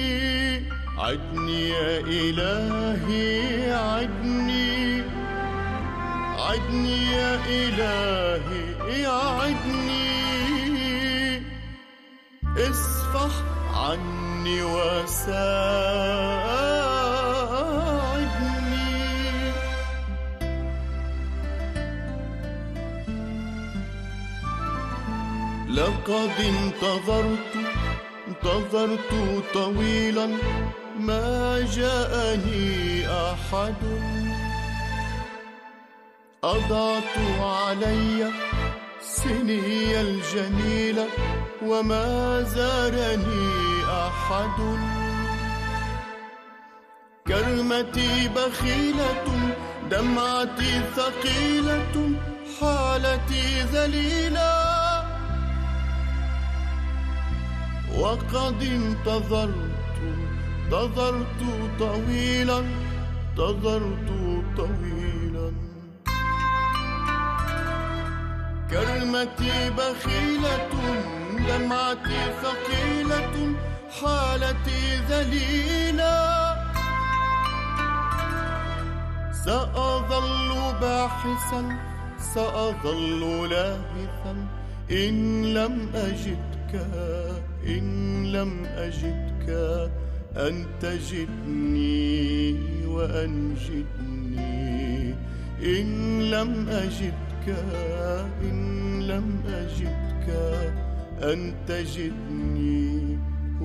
عدني يا إلهي عدني عدني يا إلهي عدني اصفح عني وساعدني لقد انتظرت انتظرت طويلا ما جاءني احد اضعت علي سني الجميله وما زارني احد كرمتي بخيله دمعتي ثقيله حالتي ذليله وقد انتظرت انتظرت طويلا انتظرت طويلا كرمتي بخيلة دمعتي ثقيلة حالتي ذليلة سأظل باحثا سأظل لاهثا إن لم أجدك إن لم أجدك أن تجدني وأنجدني إن لم أجدك إن لم أجدك أن تجدني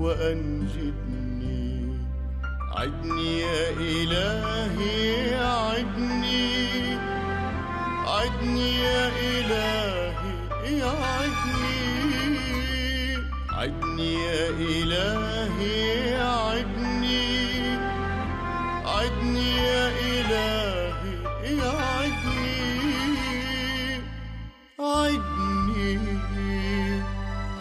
وأنجدني عدني يا إلهي عدني عدني يا إلهي عدني عدني يا إلهي عدني عدني يا إلهي عدني عدني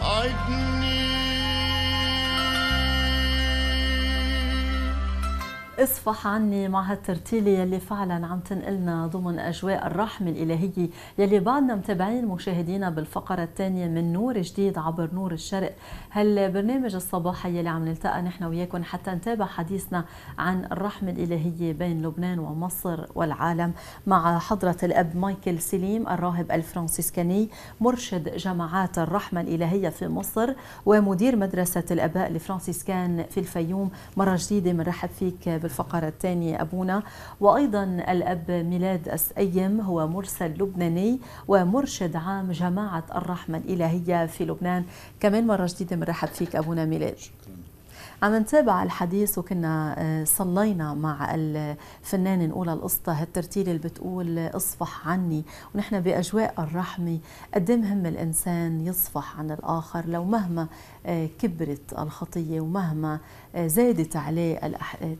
عدني اصفح عني مع هالترتيلة يلي فعلا عم تنقلنا ضمن أجواء الرحمة الإلهية يلي بعدنا متابعين مشاهدينا بالفقرة الثانية من نور جديد عبر نور الشرق هالبرنامج الصباحي يلي عم نلتقى نحن وياكم حتى نتابع حديثنا عن الرحمة الإلهية بين لبنان ومصر والعالم مع حضرة الأب مايكل سليم الراهب الفرنسيسكاني مرشد جماعات الرحمة الإلهية في مصر ومدير مدرسة الآباء الفرنسيسكان في الفيوم مرة جديدة بنرحب فيك بالفقرة الثانية أبونا وأيضا الأب ميلاد أسأيم هو مرسل لبناني ومرشد عام جماعة الرحمة الإلهية في لبنان كمان مرة جديدة بنرحب فيك أبونا ميلاد عم نتابع الحديث وكنا آه، صلينا مع الفنانة نقول القصة هالترتيلة اللي بتقول اصفح عني ونحن بأجواء الرحمة قد إيه مهم الإنسان يصفح عن الآخر لو مهما آه، كبرت الخطية ومهما آه، زادت عليه الأحقاد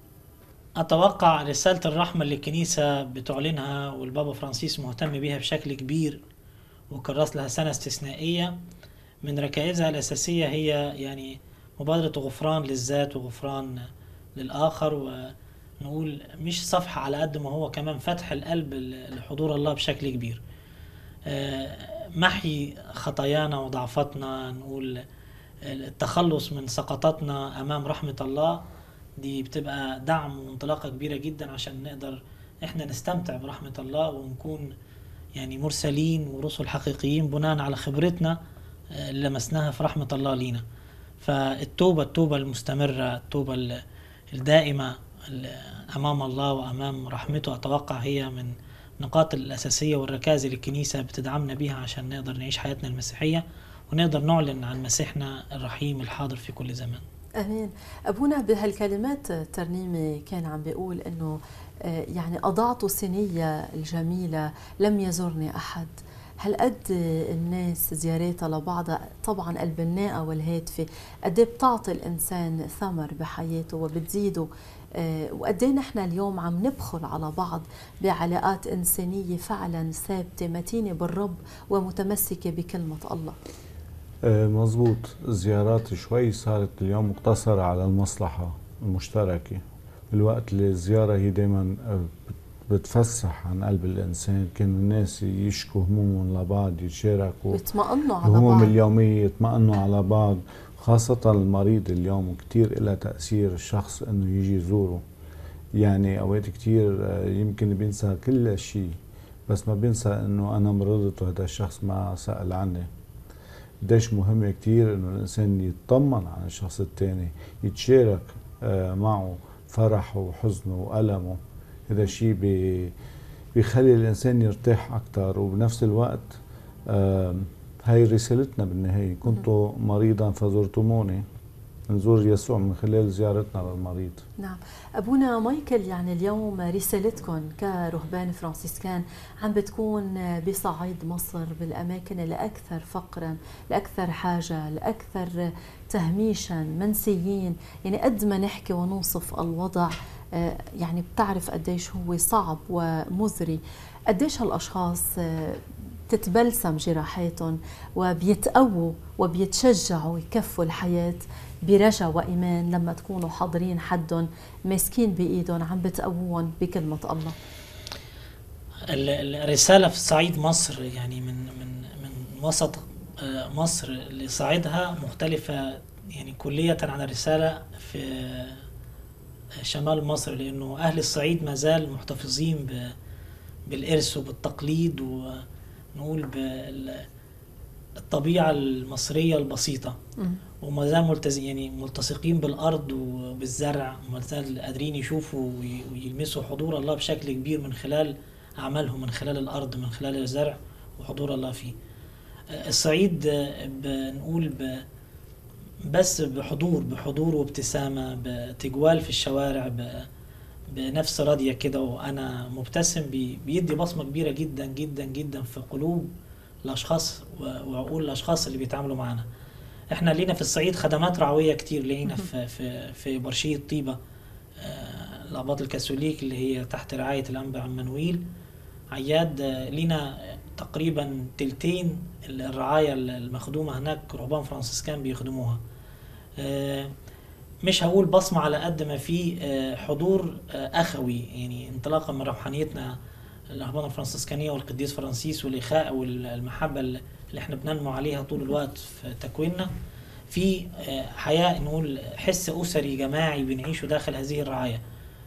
أتوقع رسالة الرحمة اللي الكنيسة بتعلنها والبابا فرانسيس مهتم بيها بشكل كبير وكرس لها سنة استثنائية من ركائزها الأساسية هي يعني مبادرة غفران للذات وغفران للآخر ونقول مش صفحة على قد ما هو كمان فتح القلب لحضور الله بشكل كبير آه، محي خطايانا وضعفاتنا نقول التخلص من سقطاتنا أمام رحمة الله دي بتبقى دعم وانطلاقة كبيرة جدا عشان نقدر احنا نستمتع برحمة الله ونكون يعني مرسلين ورسل حقيقيين بناء على خبرتنا آه، اللي لمسناها في رحمة الله لينا فالتوبة التوبة المستمرة التوبة ال- الدائمة ال- أمام الله وأمام رحمته أتوقع هي من النقاط الأساسية والركائز اللي الكنيسة بتدعمنا بيها عشان نقدر نعيش حياتنا المسيحية ونقدر نعلن عن مسيحنا الرحيم الحاضر في كل زمان امين ابونا بهالكلمات ترنيمه كان عم بيقول انه آه، يعني اضعت سنيه الجميله لم يزرني احد هل قد الناس زيارتها لبعضها طبعا البناءة والهادفة قد إيه بتعطي الإنسان ثمر بحياته وبتزيده آه، وقد إيه نحن اليوم عم نبخل على بعض بعلاقات إنسانية فعلا ثابتة متينة بالرب ومتمسكة بكلمة الله آه، مزبوط الزيارات شوي صارت اليوم مقتصرة على المصلحة المشتركة بالوقت اللي الزيارة هي دايما آه، بت- بتفسح عن قلب الإنسان كانوا الناس يشكوا همومهم لبعض يتشاركوا بيطمئنوا على الهموم بعض اليومية يطمئنوا على بعض خاصة المريض اليوم كتير إلها تأثير الشخص إنه يجي يزوره يعني أوقات كتير آه، يمكن بينسى كل شيء بس ما بينسى إنه أنا مرضت وهذا الشخص ما سأل عني قديش مهم كتير إنه الإنسان يطمن عن الشخص التاني يتشارك آه، معه فرحه وحزنه وألمه هذا الشيء بي بيخلي الإنسان يرتاح أكتر وبنفس الوقت آم، هاي رسالتنا بالنهاية كنت مريضا فزرتموني نزور يسوع من خلال زيارتنا للمريض نعم أبونا مايكل يعني اليوم رسالتكم كرهبان فرانسيسكان عم بتكون بصعيد مصر بالأماكن الأكثر فقرا الأكثر حاجة الأكثر تهميشا منسيين يعني قد ما نحكي ونوصف الوضع آه، يعني بتعرف قديش هو صعب ومزري قديش هالأشخاص آه، تتبلسم جراحاتهم وبيتقووا وبيتشجعوا يكفوا الحياة برجا وإيمان لما تكونوا حاضرين حدهم ماسكين بإيدهم عم بتقووهم بكلمة الله ال- ال- الرسالة في صعيد مصر يعني من من من وسط آه، مصر لصعيدها مختلفة يعني كلية عن الرسالة في آه، شمال مصر لأنه أهل الصعيد ما زال محتفظين ب- بالإرث وبالتقليد ونقول بالطبيعة المصرية البسيطة مم. وما زال ملتزم يعني ملتصقين بالارض وبالزرع وما زال قادرين يشوفوا وي- ويلمسوا حضور الله بشكل كبير من خلال اعمالهم من خلال الارض من خلال الزرع وحضور الله فيه. آه، الصعيد آه، بنقول ب بس بحضور بحضور وابتسامه بتجوال في الشوارع ب بنفس راضيه كده وانا مبتسم بي- بيدي بصمه كبيره جدا جدا جدا في قلوب الاشخاص و- وعقول الاشخاص اللي بيتعاملوا معانا. احنا لينا في الصعيد خدمات رعويه كتير لينا في في في برشيه طيبه آه، الاباط الكاثوليك اللي هي تحت رعايه الانبا عمانويل عياد آه، لينا تقريبا تلتين الرعايه المخدومه هناك رهبان فرانسيسكان بيخدموها آه، مش هقول بصمة على قد ما في آه، حضور آه، أخوي يعني انطلاقا من روحانيتنا الأهبان الفرنسيسكانية والقديس فرانسيس والإخاء والمحبة اللي احنا بننمو عليها طول الوقت في تكويننا في آه، حياة نقول حس أسري جماعي بنعيشه داخل هذه الرعاية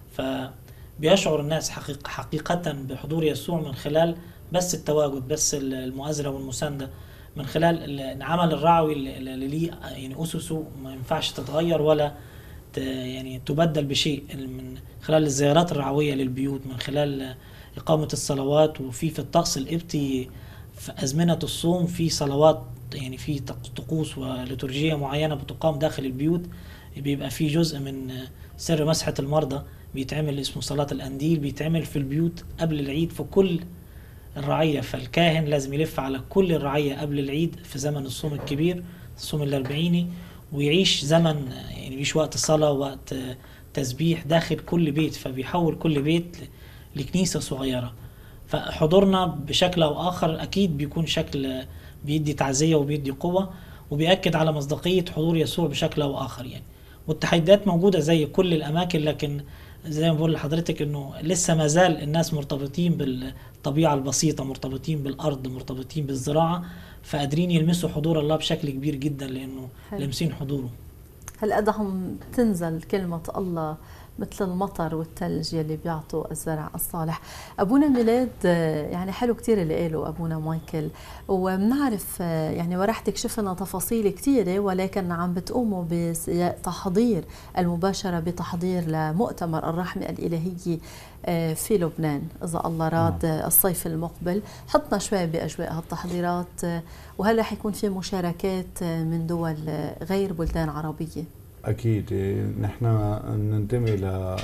فبيشعر الناس حقيق حقيقة بحضور يسوع من خلال بس التواجد بس المؤازرة والمساندة من خلال العمل الرعوي اللي ليه يعني أسسه ما ينفعش تتغير ولا ت- يعني تبدل بشيء من خلال الزيارات الرعوية للبيوت من خلال إقامة الصلوات وفي في الطقس القبطي في أزمنة الصوم في صلوات يعني في طق- طقوس وليتورجية معينة بتقام داخل البيوت بيبقى في جزء من سر مسحة المرضى بيتعمل اسمه صلاة الأنديل بيتعمل في البيوت قبل العيد في كل الرعية فالكاهن لازم يلف على كل الرعية قبل العيد في زمن الصوم الكبير الصوم الأربعيني ويعيش زمن يعني يعيش وقت صلاة وقت تسبيح داخل كل بيت فبيحول كل بيت ل- لكنيسة صغيرة فحضورنا بشكل أو آخر أكيد بيكون شكل بيدي تعزية وبيدي قوة وبيأكد على مصداقية حضور يسوع بشكل أو آخر يعني والتحديات موجودة زي كل الأماكن لكن زي ما بقول لحضرتك إنه لسه ما زال الناس مرتبطين بالطبيعة البسيطة مرتبطين بالأرض مرتبطين بالزراعة فقادرين يلمسوا حضور الله بشكل كبير جدا لأنه حلو. لامسين حضوره هالقد عم تنزل كلمة الله مثل المطر والثلج يلي بيعطوا الزرع الصالح أبونا ميلاد آه، يعني حلو كتير اللي قاله أبونا مايكل وبنعرف آه، يعني ورح تكشف لنا تفاصيل كتيرة ولكن عم بتقوموا بسياق تحضير المباشرة بتحضير لمؤتمر الرحمة الإلهية آه، في لبنان إذا الله راد آه، الصيف المقبل حطنا شوي بأجواء هالتحضيرات آه، وهل رح يكون في مشاركات آه، من دول آه، غير بلدان عربية أكيد إيه، نحن ننتمي ل آه،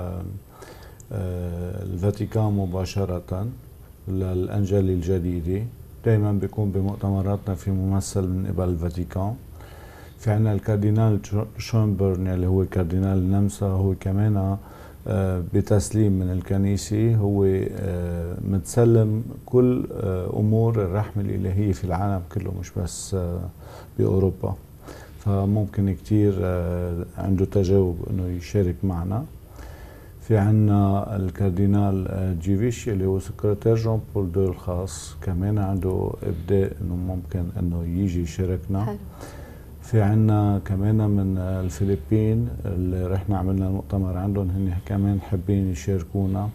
آه، الفاتيكان مباشرة للأنجيل الجديدة دائما بيكون بمؤتمراتنا في ممثل من قبل الفاتيكان في عنا الكاردينال شو- شونبرن اللي هو كاردينال النمسا هو كمان آه، بتسليم من الكنيسة هو آه، متسلم كل آه، أمور الرحمة الإلهية في العالم كله مش بس آه، بأوروبا فممكن كتير آه، عنده تجاوب انه يشارك معنا في عنا الكاردينال آه، جيفيش اللي هو سكرتير جون بول دو الخاص كمان عنده ابداء انه ممكن انه يجي يشاركنا حلو في عنا كمان من آه، الفلبين اللي رحنا عملنا مؤتمر عندهم هن كمان حابين يشاركونا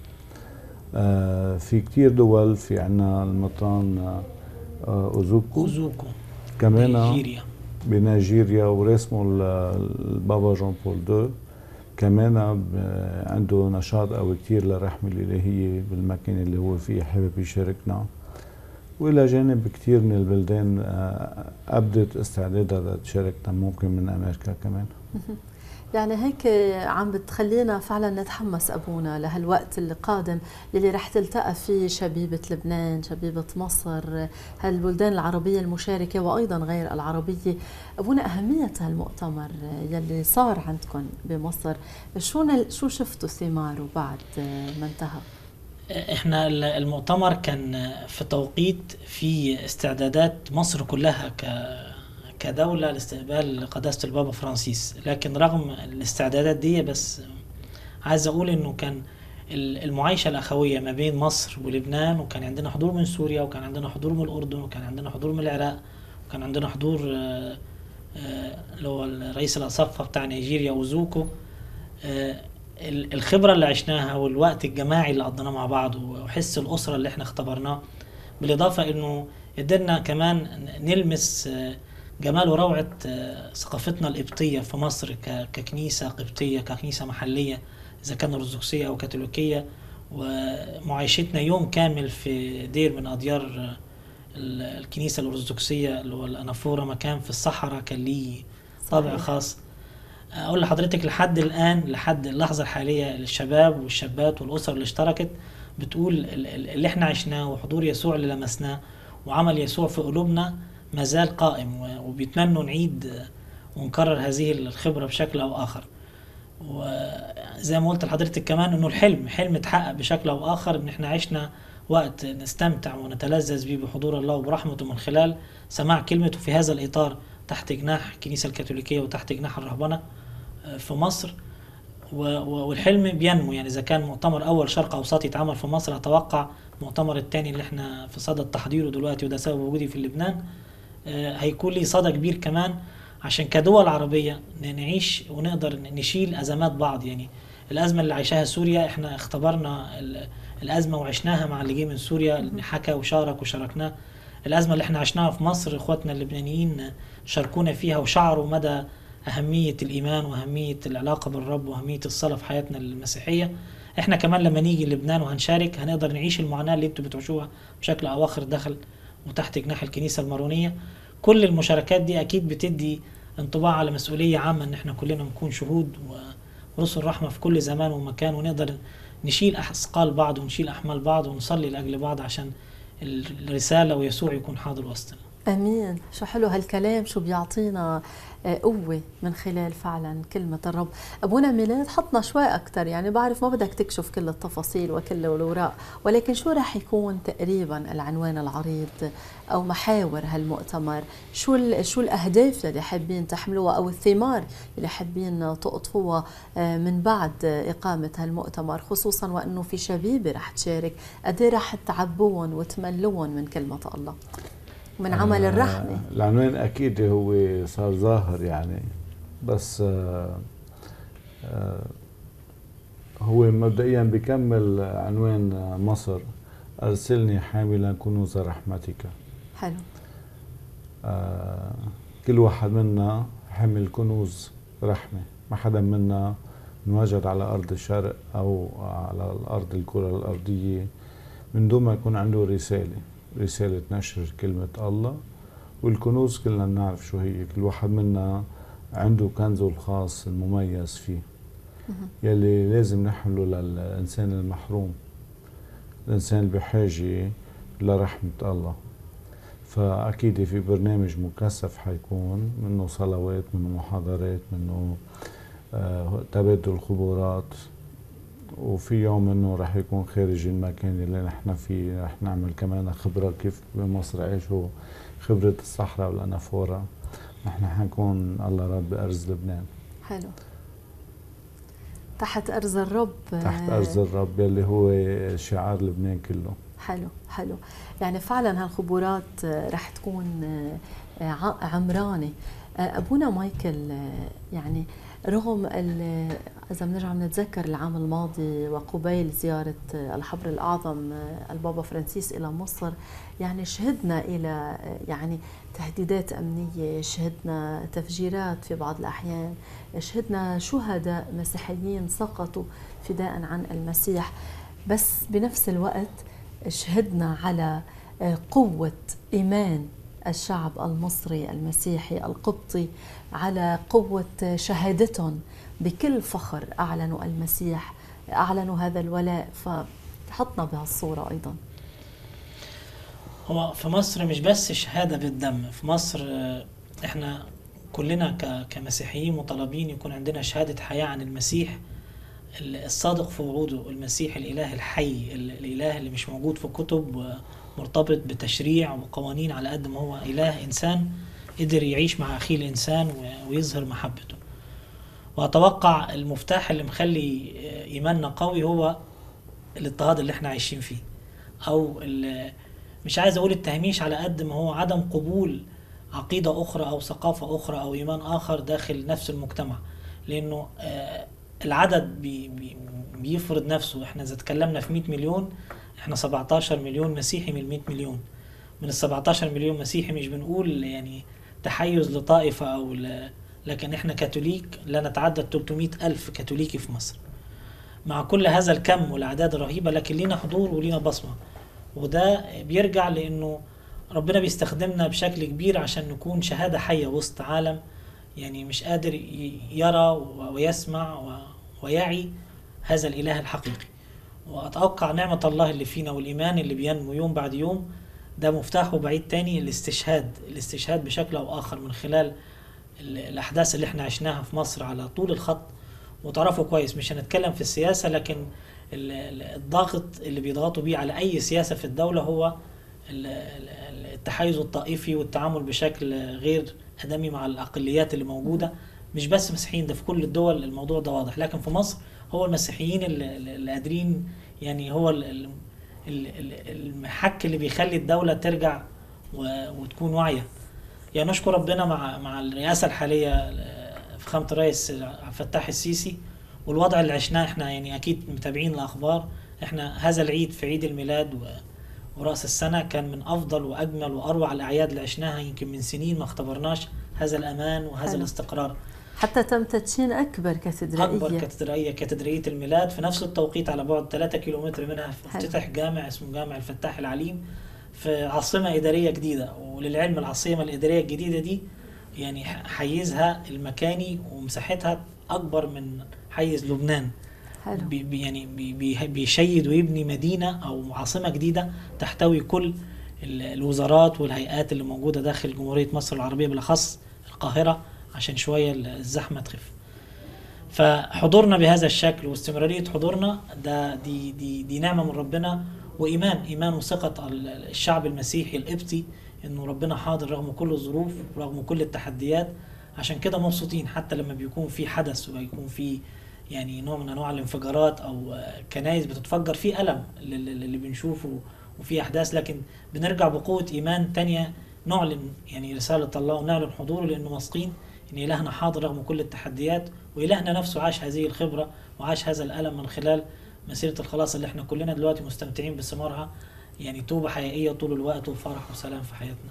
آه، في كتير دول في عنا المطران آه، آه، اوزوكو أوزوكو كمان نيجيريا بنيجيريا ورسمه ال- البابا جون بول دو كمان ب- عنده نشاط قوي كتير للرحمة الإلهية بالمكان اللي هو فيه حابب يشاركنا وإلى جانب كتير من البلدان آه، أبدت استعدادها لتشاركنا ممكن من أمريكا كمان يعني هيك عم بتخلينا فعلا نتحمس ابونا لهالوقت اللي قادم يلي رح تلتقى فيه شبيبه لبنان، شبيبه مصر، هالبلدان العربيه المشاركه وايضا غير العربيه، ابونا اهميه هالمؤتمر يلي صار عندكم بمصر، شو نل- شو شفتوا ثماره بعد ما انتهى؟ احنا ال- المؤتمر كان في توقيت في استعدادات مصر كلها ك كدولة لاستقبال قداسة البابا فرانسيس لكن رغم الاستعدادات دي بس عايز اقول انه كان ال- المعايشة الأخوية ما بين مصر ولبنان وكان عندنا حضور من سوريا وكان عندنا حضور من الأردن وكان عندنا حضور من العراق وكان عندنا حضور آه، آه، اللي هو رئيس الأصفة بتاع نيجيريا وزوكو آه، ال- الخبرة اللي عشناها والوقت الجماعي اللي قضيناه مع بعض وحس الأسرة اللي احنا اختبرناه بالإضافة إنه قدرنا كمان نلمس آه، جمال وروعة آه، ثقافتنا القبطية في مصر ك- ككنيسة قبطية ككنيسة محلية إذا كان أرثوذكسية أو كاثوليكية ومعايشتنا يوم كامل في دير من أديار آه، ال- الكنيسة الأرثوذكسية اللي هو الأنافورا مكان في الصحراء كان ليه طابع صحيح. خاص اقول لحضرتك لحد الان لحد اللحظه الحاليه الشباب والشابات والاسر اللي اشتركت بتقول ال- ال- اللي احنا عشناه وحضور يسوع اللي لمسناه وعمل يسوع في قلوبنا ما زال قائم و- وبيتمنوا نعيد آه، ونكرر هذه الخبره بشكل او اخر وزي ما قلت لحضرتك كمان انه الحلم حلم اتحقق بشكل او اخر ان احنا عشنا وقت نستمتع ونتلذذ به بحضور الله وبرحمته من خلال سماع كلمته في هذا الاطار تحت جناح الكنيسه الكاثوليكيه وتحت جناح الرهبنه آه، في مصر و- و- والحلم بينمو يعني اذا كان مؤتمر اول شرق اوسطي اتعمل في مصر اتوقع المؤتمر الثاني اللي احنا في صدد تحضيره دلوقتي وده سبب وجودي في لبنان آه، هيكون لي صدى كبير كمان عشان كدول عربية ن- نعيش ونقدر ن- نشيل أزمات بعض يعني الأزمة اللي عايشاها سوريا احنا اختبرنا ال- الأزمة وعشناها مع اللي جه من سوريا اللي حكى وشارك وشاركناه الأزمة اللي احنا عشناها في مصر إخواتنا اللبنانيين شاركونا فيها وشعروا مدى أهمية الإيمان وأهمية العلاقة بالرب وأهمية الصلاة في حياتنا المسيحية احنا كمان لما نيجي لبنان وهنشارك هنقدر نعيش المعاناة اللي انتوا بتعيشوها بشكل أو آخر داخل وتحت جناح الكنيسة المارونية كل المشاركات دي أكيد بتدي انطباع على مسؤولية عامة إن احنا كلنا نكون شهود و- ورسل رحمة في كل زمان ومكان ونقدر نشيل أثقال بعض ونشيل أحمال بعض ونصلي لأجل بعض عشان الرسالة ويسوع يكون حاضر وسطنا امين شو حلو هالكلام شو بيعطينا آه، قوة من خلال فعلا كلمة الرب أبونا ميلاد حطنا شوي أكتر يعني بعرف ما بدك تكشف كل التفاصيل وكل الأوراق ولكن شو رح يكون تقريبا العنوان العريض أو محاور هالمؤتمر شو ال- شو الأهداف اللي حابين تحملوها أو الثمار اللي حابين تقطفوها آه، من بعد آه، إقامة هالمؤتمر خصوصا وأنه في شبيبة رح تشارك قد إيه رح تعبوهم وتملوهم من كلمة الله من عمل آه، الرحمة العنوان اكيد هو صار ظاهر يعني بس آه، آه، هو مبدئيا بكمل عنوان آه، مصر ارسلني حاملا كنوز رحمتك حلو آه، كل واحد منا حمل كنوز رحمه ما حدا منا انوجد على ارض الشرق او على الارض الكره الارضيه من دون ما يكون عنده رساله رساله نشر كلمه الله والكنوز كلنا بنعرف شو هي كل واحد منا عنده كنزه الخاص المميز فيه يلي لازم نحمله للإنسان المحروم الإنسان اللي بحاجة لرحمة الله فأكيد في برنامج مكثف حيكون منه صلوات منه محاضرات منه آه، تبادل خبرات وفي يوم منه رح يكون خارج المكان اللي نحن فيه رح نعمل كمان خبرة كيف بمصر عيشوا خبرة الصحراء والأنافورا نحن حنكون الله رد بأرز لبنان حلو تحت أرز الرب تحت آه، أرز الرب يلي هو شعار لبنان كله حلو حلو يعني فعلا هالخبرات آه، رح تكون آه، ع- عمرانة آه، أبونا مايكل آه، يعني رغم ال- إذا بنرجع بنتذكر العام الماضي وقبيل زيارة آه، الحبر الأعظم آه، البابا فرانسيس إلى مصر يعني شهدنا إلى آه، يعني تهديدات أمنية شهدنا تفجيرات في بعض الأحيان شهدنا شهداء مسيحيين سقطوا فداء عن المسيح بس بنفس الوقت شهدنا على آه، قوة إيمان الشعب المصري المسيحي القبطي على قوة شهادتهم بكل فخر أعلنوا المسيح أعلنوا هذا الولاء فحطنا بهالصورة أيضا هو في مصر مش بس شهادة بالدم في مصر آه، احنا كلنا ك- كمسيحيين مطالبين يكون عندنا شهادة حياة عن المسيح ال- الصادق في وعوده المسيح الإله الحي ال- الإله اللي مش موجود في كتب ومرتبط بتشريع وقوانين على قد ما هو إله إنسان قدر يعيش مع أخيه الإنسان و- ويظهر محبته وأتوقع المفتاح اللي مخلي آه، إيماننا قوي هو الاضطهاد اللي احنا عايشين فيه أو ال- مش عايز اقول التهميش على قد ما هو عدم قبول عقيدة أخرى أو ثقافة أخرى أو إيمان آخر داخل نفس المجتمع لأنه آه، العدد بي بي بيفرض نفسه احنا إذا اتكلمنا في 100 مليون احنا 17 مليون مسيحي من ال 100 مليون من ال 17 مليون مسيحي مش بنقول يعني تحيز لطائفة أو ل... لكن احنا كاثوليك لا نتعدى 300 ألف كاثوليكي في مصر مع كل هذا الكم والأعداد الرهيبة لكن لينا حضور ولينا بصمة وده بيرجع لانه ربنا بيستخدمنا بشكل كبير عشان نكون شهاده حيه وسط عالم يعني مش قادر ي- يرى ويسمع و- ويعي هذا الاله الحقيقي واتوقع نعمه الله اللي فينا والايمان اللي بينمو يوم بعد يوم ده مفتاحه بعيد تاني الاستشهاد الاستشهاد بشكل او اخر من خلال ال- الاحداث اللي احنا عشناها في مصر على طول الخط وتعرفوا كويس مش هنتكلم في السياسه لكن ال- ال- الضغط اللي بيضغطوا بيه على اي سياسه في الدوله هو ال- ال- التحيز الطائفي والتعامل بشكل غير ادمي مع الاقليات اللي موجوده مش بس مسيحيين ده في كل الدول الموضوع ده واضح لكن في مصر هو المسيحيين اللي, اللي قادرين يعني هو ال- ال- ال- ال- المحك اللي بيخلي الدولة ترجع و- وتكون واعية يعني نشكر ربنا مع مع الرئاسة الحالية آه، فخامة الرئيس عبد الفتاح السيسي والوضع اللي عشناه احنا يعني اكيد متابعين الاخبار احنا هذا العيد في عيد الميلاد و ورأس السنة كان من أفضل وأجمل وأروع الأعياد اللي عشناها يمكن من سنين ما اختبرناش هذا الأمان وهذا حلو. الاستقرار حتى تم تدشين أكبر أكبر كاتدرائية كاتدرائية كاتدرائية الميلاد في نفس التوقيت على بعد 3 كيلومتر منها حلو. افتتح جامع اسمه جامع الفتاح العليم في عاصمة إدارية جديدة وللعلم العاصمة الإدارية الجديدة دي يعني حيزها المكاني ومساحتها أكبر من حيز لبنان حلو بي بي- يعني بي بي بيشيد ويبني مدينة أو عاصمة جديدة تحتوي كل ال- الوزارات والهيئات اللي موجودة داخل جمهورية مصر العربية بالأخص القاهرة عشان شوية الزحمة تخف فحضورنا بهذا الشكل واستمرارية حضورنا ده دي دي دي نعمة من ربنا وإيمان إيمان وثقة ال- الشعب المسيحي القبطي إنه ربنا حاضر رغم كل الظروف ورغم كل التحديات عشان كده مبسوطين حتى لما بيكون في حدث ويكون في يعني نوع من انواع الانفجارات او آه، كنايس بتتفجر في الم لل- لل- اللي بنشوفه وفي احداث لكن بنرجع بقوه ايمان تانية نعلن يعني رساله الله ونعلن حضوره لانه واثقين ان الهنا حاضر رغم كل التحديات والهنا نفسه عاش هذه الخبره وعاش هذا الالم من خلال مسيره الخلاص اللي احنا كلنا دلوقتي مستمتعين بثمارها يعني توبه حقيقيه طول الوقت وفرح وسلام في حياتنا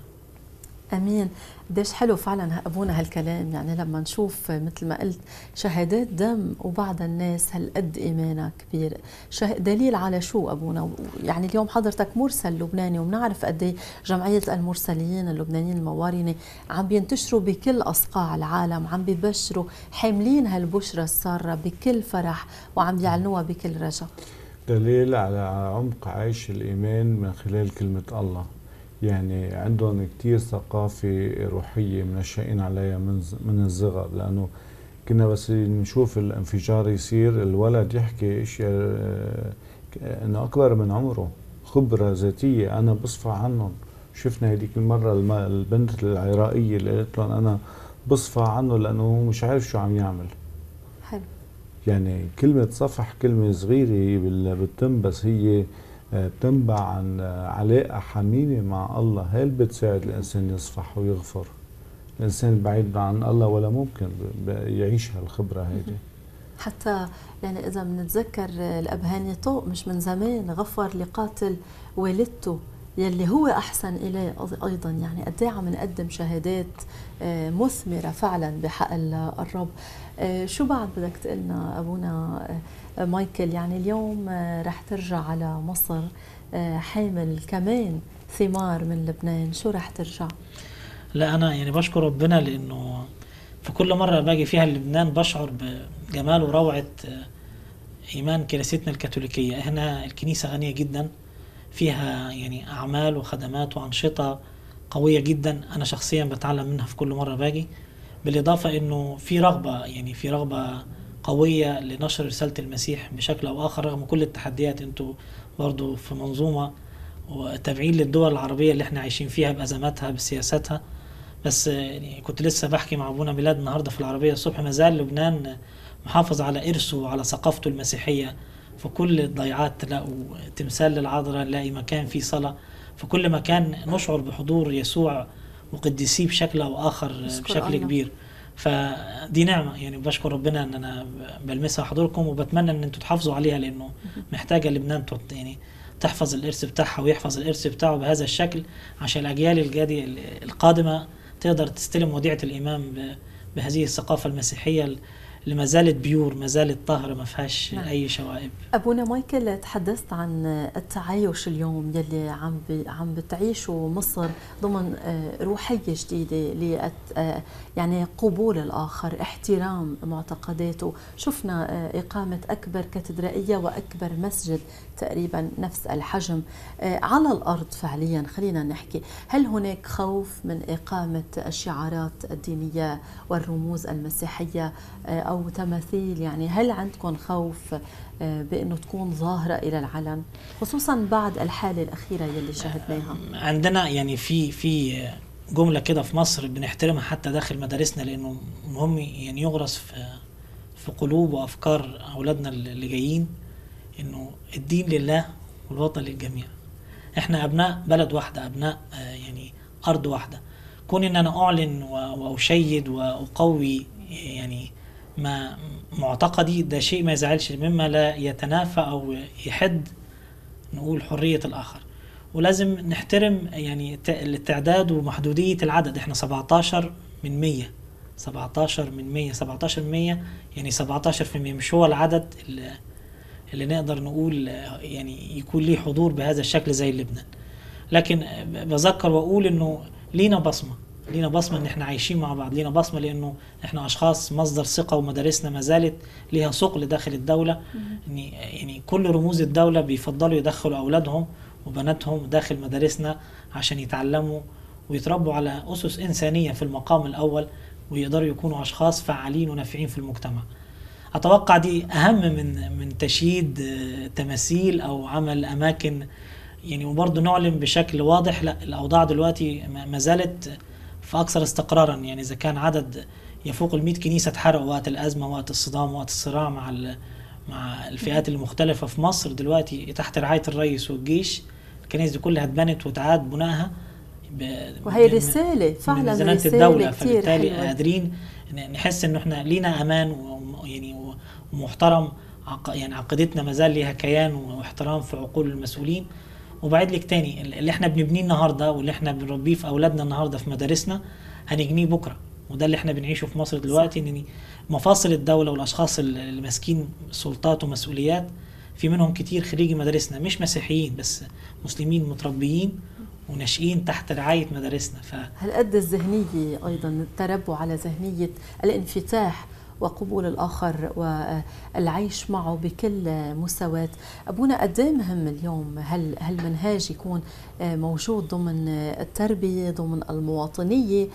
امين قديش حلو فعلا ابونا هالكلام يعني لما نشوف مثل ما قلت شهادات دم وبعض الناس هالقد ايمانها كبير شه- دليل على شو ابونا يعني اليوم حضرتك مرسل لبناني وبنعرف قد ايه جمعيه المرسلين اللبنانيين الموارنه عم بينتشروا بكل اصقاع العالم عم بيبشروا حاملين هالبشرى الساره بكل فرح وعم بيعلنوها بكل رجاء دليل على عمق عيش الإيمان من خلال كلمة الله يعني عندهم كتير ثقافة روحية منشئين عليها من ز- من الصغر لأنه كنا بس نشوف الانفجار يصير الولد يحكي اشياء آه، ك- انه اكبر من عمره خبرة ذاتية انا بصفى عنهم شفنا هذيك المرة الم- البنت العراقية اللي قالت لهم انا بصفى عنه لانه هو مش عارف شو عم يعمل حلو يعني كلمة صفح كلمة صغيرة بال- بالتم بس هي آه، بتنبع عن آه، علاقة حميمة مع الله هي اللي بتساعد الإنسان يصفح ويغفر الإنسان بعيد عن الله ولا ممكن ب- ب- يعيش هالخبرة هيدي حتى يعني إذا بنتذكر الأبهاني طوق مش من زمان غفر لقاتل والدته يلي هو أحسن إليه أض- أيضا يعني قد إيه عم نقدم شهادات آه، مثمرة فعلا بحق ال- الرب آه، شو بعد بدك تقلنا أبونا آه، مايكل يعني اليوم آه، رح ترجع على مصر آه، حامل كمان ثمار من لبنان شو رح ترجع؟ لا انا يعني بشكر ربنا لانه في كل مره باجي فيها لبنان بشعر بجمال وروعه آه، ايمان كنيستنا الكاثوليكيه هنا الكنيسه غنيه جدا فيها يعني اعمال وخدمات وانشطه قويه جدا انا شخصيا بتعلم منها في كل مره باجي بالاضافه انه في رغبه يعني في رغبه قويه لنشر رساله المسيح بشكل او اخر رغم كل التحديات انتوا برضو في منظومه وتابعين للدول العربيه اللي احنا عايشين فيها بازماتها بسياساتها بس يعني كنت لسه بحكي مع ابونا ميلاد النهارده في العربيه الصبح ما زال لبنان محافظ على ارثه وعلى ثقافته المسيحيه في كل الضيعات تلاقوا تمثال للعذراء نلاقي مكان فيه صلاه في كل مكان نشعر بحضور يسوع وقديسيه بشكل او اخر نشكر بشكل الله. كبير فدي نعمه يعني بشكر ربنا ان انا بلمسها حضوركم وبتمنى ان انتم تحافظوا عليها لانه محتاجه لبنان تط- يعني تحفظ الارث بتاعها ويحفظ الارث بتاعه بهذا الشكل عشان الاجيال الجادية القادمه تقدر تستلم وديعه الايمان ب- بهذه الثقافه المسيحيه اللي ما زالت بيور ما زالت طاهره ما فيهاش نعم. اي شوائب أبونا مايكل تحدثت عن التعايش اليوم يلي عم بي عم بتعيشه مصر ضمن آه، روحية جديدة لأت- آه، يعني قبول الآخر احترام معتقداته شفنا آه، إقامة أكبر كاتدرائية وأكبر مسجد تقريبا نفس الحجم آه، على الأرض فعليا خلينا نحكي هل هناك خوف من إقامة الشعارات الدينية والرموز المسيحية آه، أو تماثيل يعني هل عندكم خوف آه، بأنه تكون ظاهرة إلى العلن خصوصا بعد الحالة الأخيرة يلي شاهدناها عندنا يعني في في جملة كده في مصر بنحترمها حتى داخل مدارسنا لأنه مهم يعني يغرس في في قلوب وأفكار أولادنا اللي جايين إنه الدين لله والوطن للجميع إحنا أبناء بلد واحدة أبناء آه، يعني أرض واحدة كون إن أنا أعلن و- وأشيد وأقوي يعني ما معتقدي ده شيء ما يزعلش مما لا يتنافى أو يحد نقول حرية الآخر ولازم نحترم يعني الت- التعداد ومحدودية العدد احنا 17 من 100 17 من 100 17 من 100 يعني 17% مش هو العدد اللي, اللي نقدر نقول آه، يعني يكون ليه حضور بهذا الشكل زي لبنان لكن آه، بذكر واقول انه لينا بصمه لينا بصمه ان احنا عايشين مع بعض لينا بصمه لانه احنا اشخاص مصدر ثقه ومدارسنا ما زالت ليها ثقل داخل الدوله يعني يعني كل رموز الدوله بيفضلوا يدخلوا اولادهم وبناتهم داخل مدارسنا عشان يتعلموا ويتربوا على اسس انسانيه في المقام الاول ويقدروا يكونوا اشخاص فعالين ونافعين في المجتمع اتوقع دي اهم من من تشييد آه، تماثيل او عمل اماكن يعني وبرضه نعلن بشكل واضح لا الاوضاع دلوقتي ما ما زالت في اكثر استقرارا يعني اذا كان عدد يفوق ال 100 كنيسه اتحرقوا وقت الازمه وقت الصدام وقت الصراع مع ال- مع الفئات المختلفه في مصر دلوقتي تحت رعايه الرئيس والجيش الكنائس دي كلها اتبنت وتعاد بنائها ب- وهي من- رسالة من فعلا ميزانية رسالة الدولة كتير فبالتالي حلوة قادرين ن- نحس انه احنا لينا امان و- يعني و- ومحترم عق- يعني عقيدتنا ما زال ليها كيان واحترام في عقول المسؤولين وبعيد لك تاني ال- اللي احنا بنبنيه النهارده واللي احنا بنربيه في اولادنا النهارده في مدارسنا هنجنيه بكره وده اللي احنا بنعيشه في مصر دلوقتي ان مفاصل الدوله والاشخاص ال- اللي ماسكين سلطات ومسؤوليات في منهم كتير خريجي مدارسنا مش مسيحيين بس مسلمين متربيين وناشئين تحت رعايه مدارسنا ف هالقد الذهنية أيضا التربع على ذهنية الانفتاح وقبول الآخر والعيش معه بكل مساواة أبونا قد إيه مهم اليوم هل هالمنهاج يكون موجود ضمن التربية ضمن المواطنية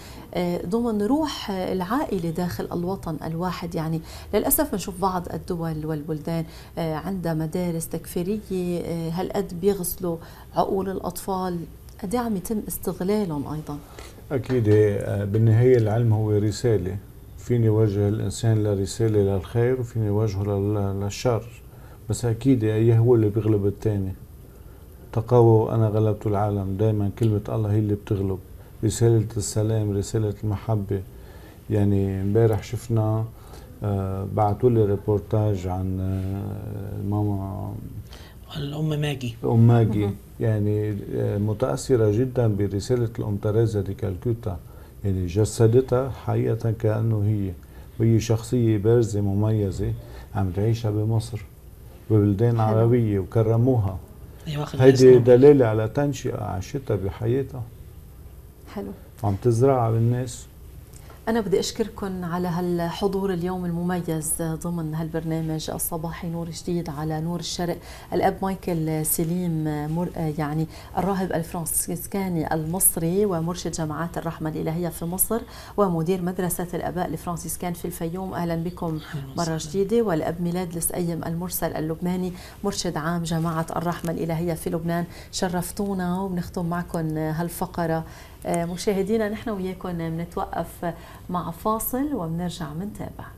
ضمن روح العائلة داخل الوطن الواحد يعني للأسف بنشوف بعض الدول والبلدان عندها مدارس تكفيرية هالقد بيغسلوا عقول الأطفال قد إيه عم يتم استغلالهم أيضا أكيد آه، بالنهاية العلم هو رسالة فيني وجه الإنسان لرسالة للخير وفيني وجهه لل- للشر بس أكيد أيه هو اللي بيغلب التاني تقوى أنا غلبت العالم دايما كلمة الله هي اللي بتغلب رسالة السلام رسالة المحبة يعني امبارح شفنا آه بعثوا لي ريبورتاج عن آه ماما الام ماجي أم ماجي يعني آه، متأثرة جدا برسالة الأم تريزا دي كالكوتا يعني جسدتها حقيقة كأنه هي وهي شخصية بارزة مميزة عم تعيشها بمصر ببلدان حلو. عربية وكرموها هي واخد هيدي الاسم. دلالة على تنشئة عاشتها بحياتها حلو وعم تزرعها بالناس أنا بدي أشكركم على هالحضور اليوم المميز ضمن هالبرنامج الصباحي نور جديد على نور الشرق الأب مايكل سليم مر يعني الراهب الفرنسيسكاني المصري ومرشد جماعات الرحمة الإلهية في مصر ومدير مدرسة الآباء الفرنسيسكان في الفيوم أهلا بكم مرة جديدة والأب ميلاد لسقيم المرسل اللبناني مرشد عام جماعة الرحمة الإلهية في لبنان شرفتونا وبنختم معكم هالفقرة مشاهدينا نحن وياكم بنتوقف مع فاصل وبنرجع منتابع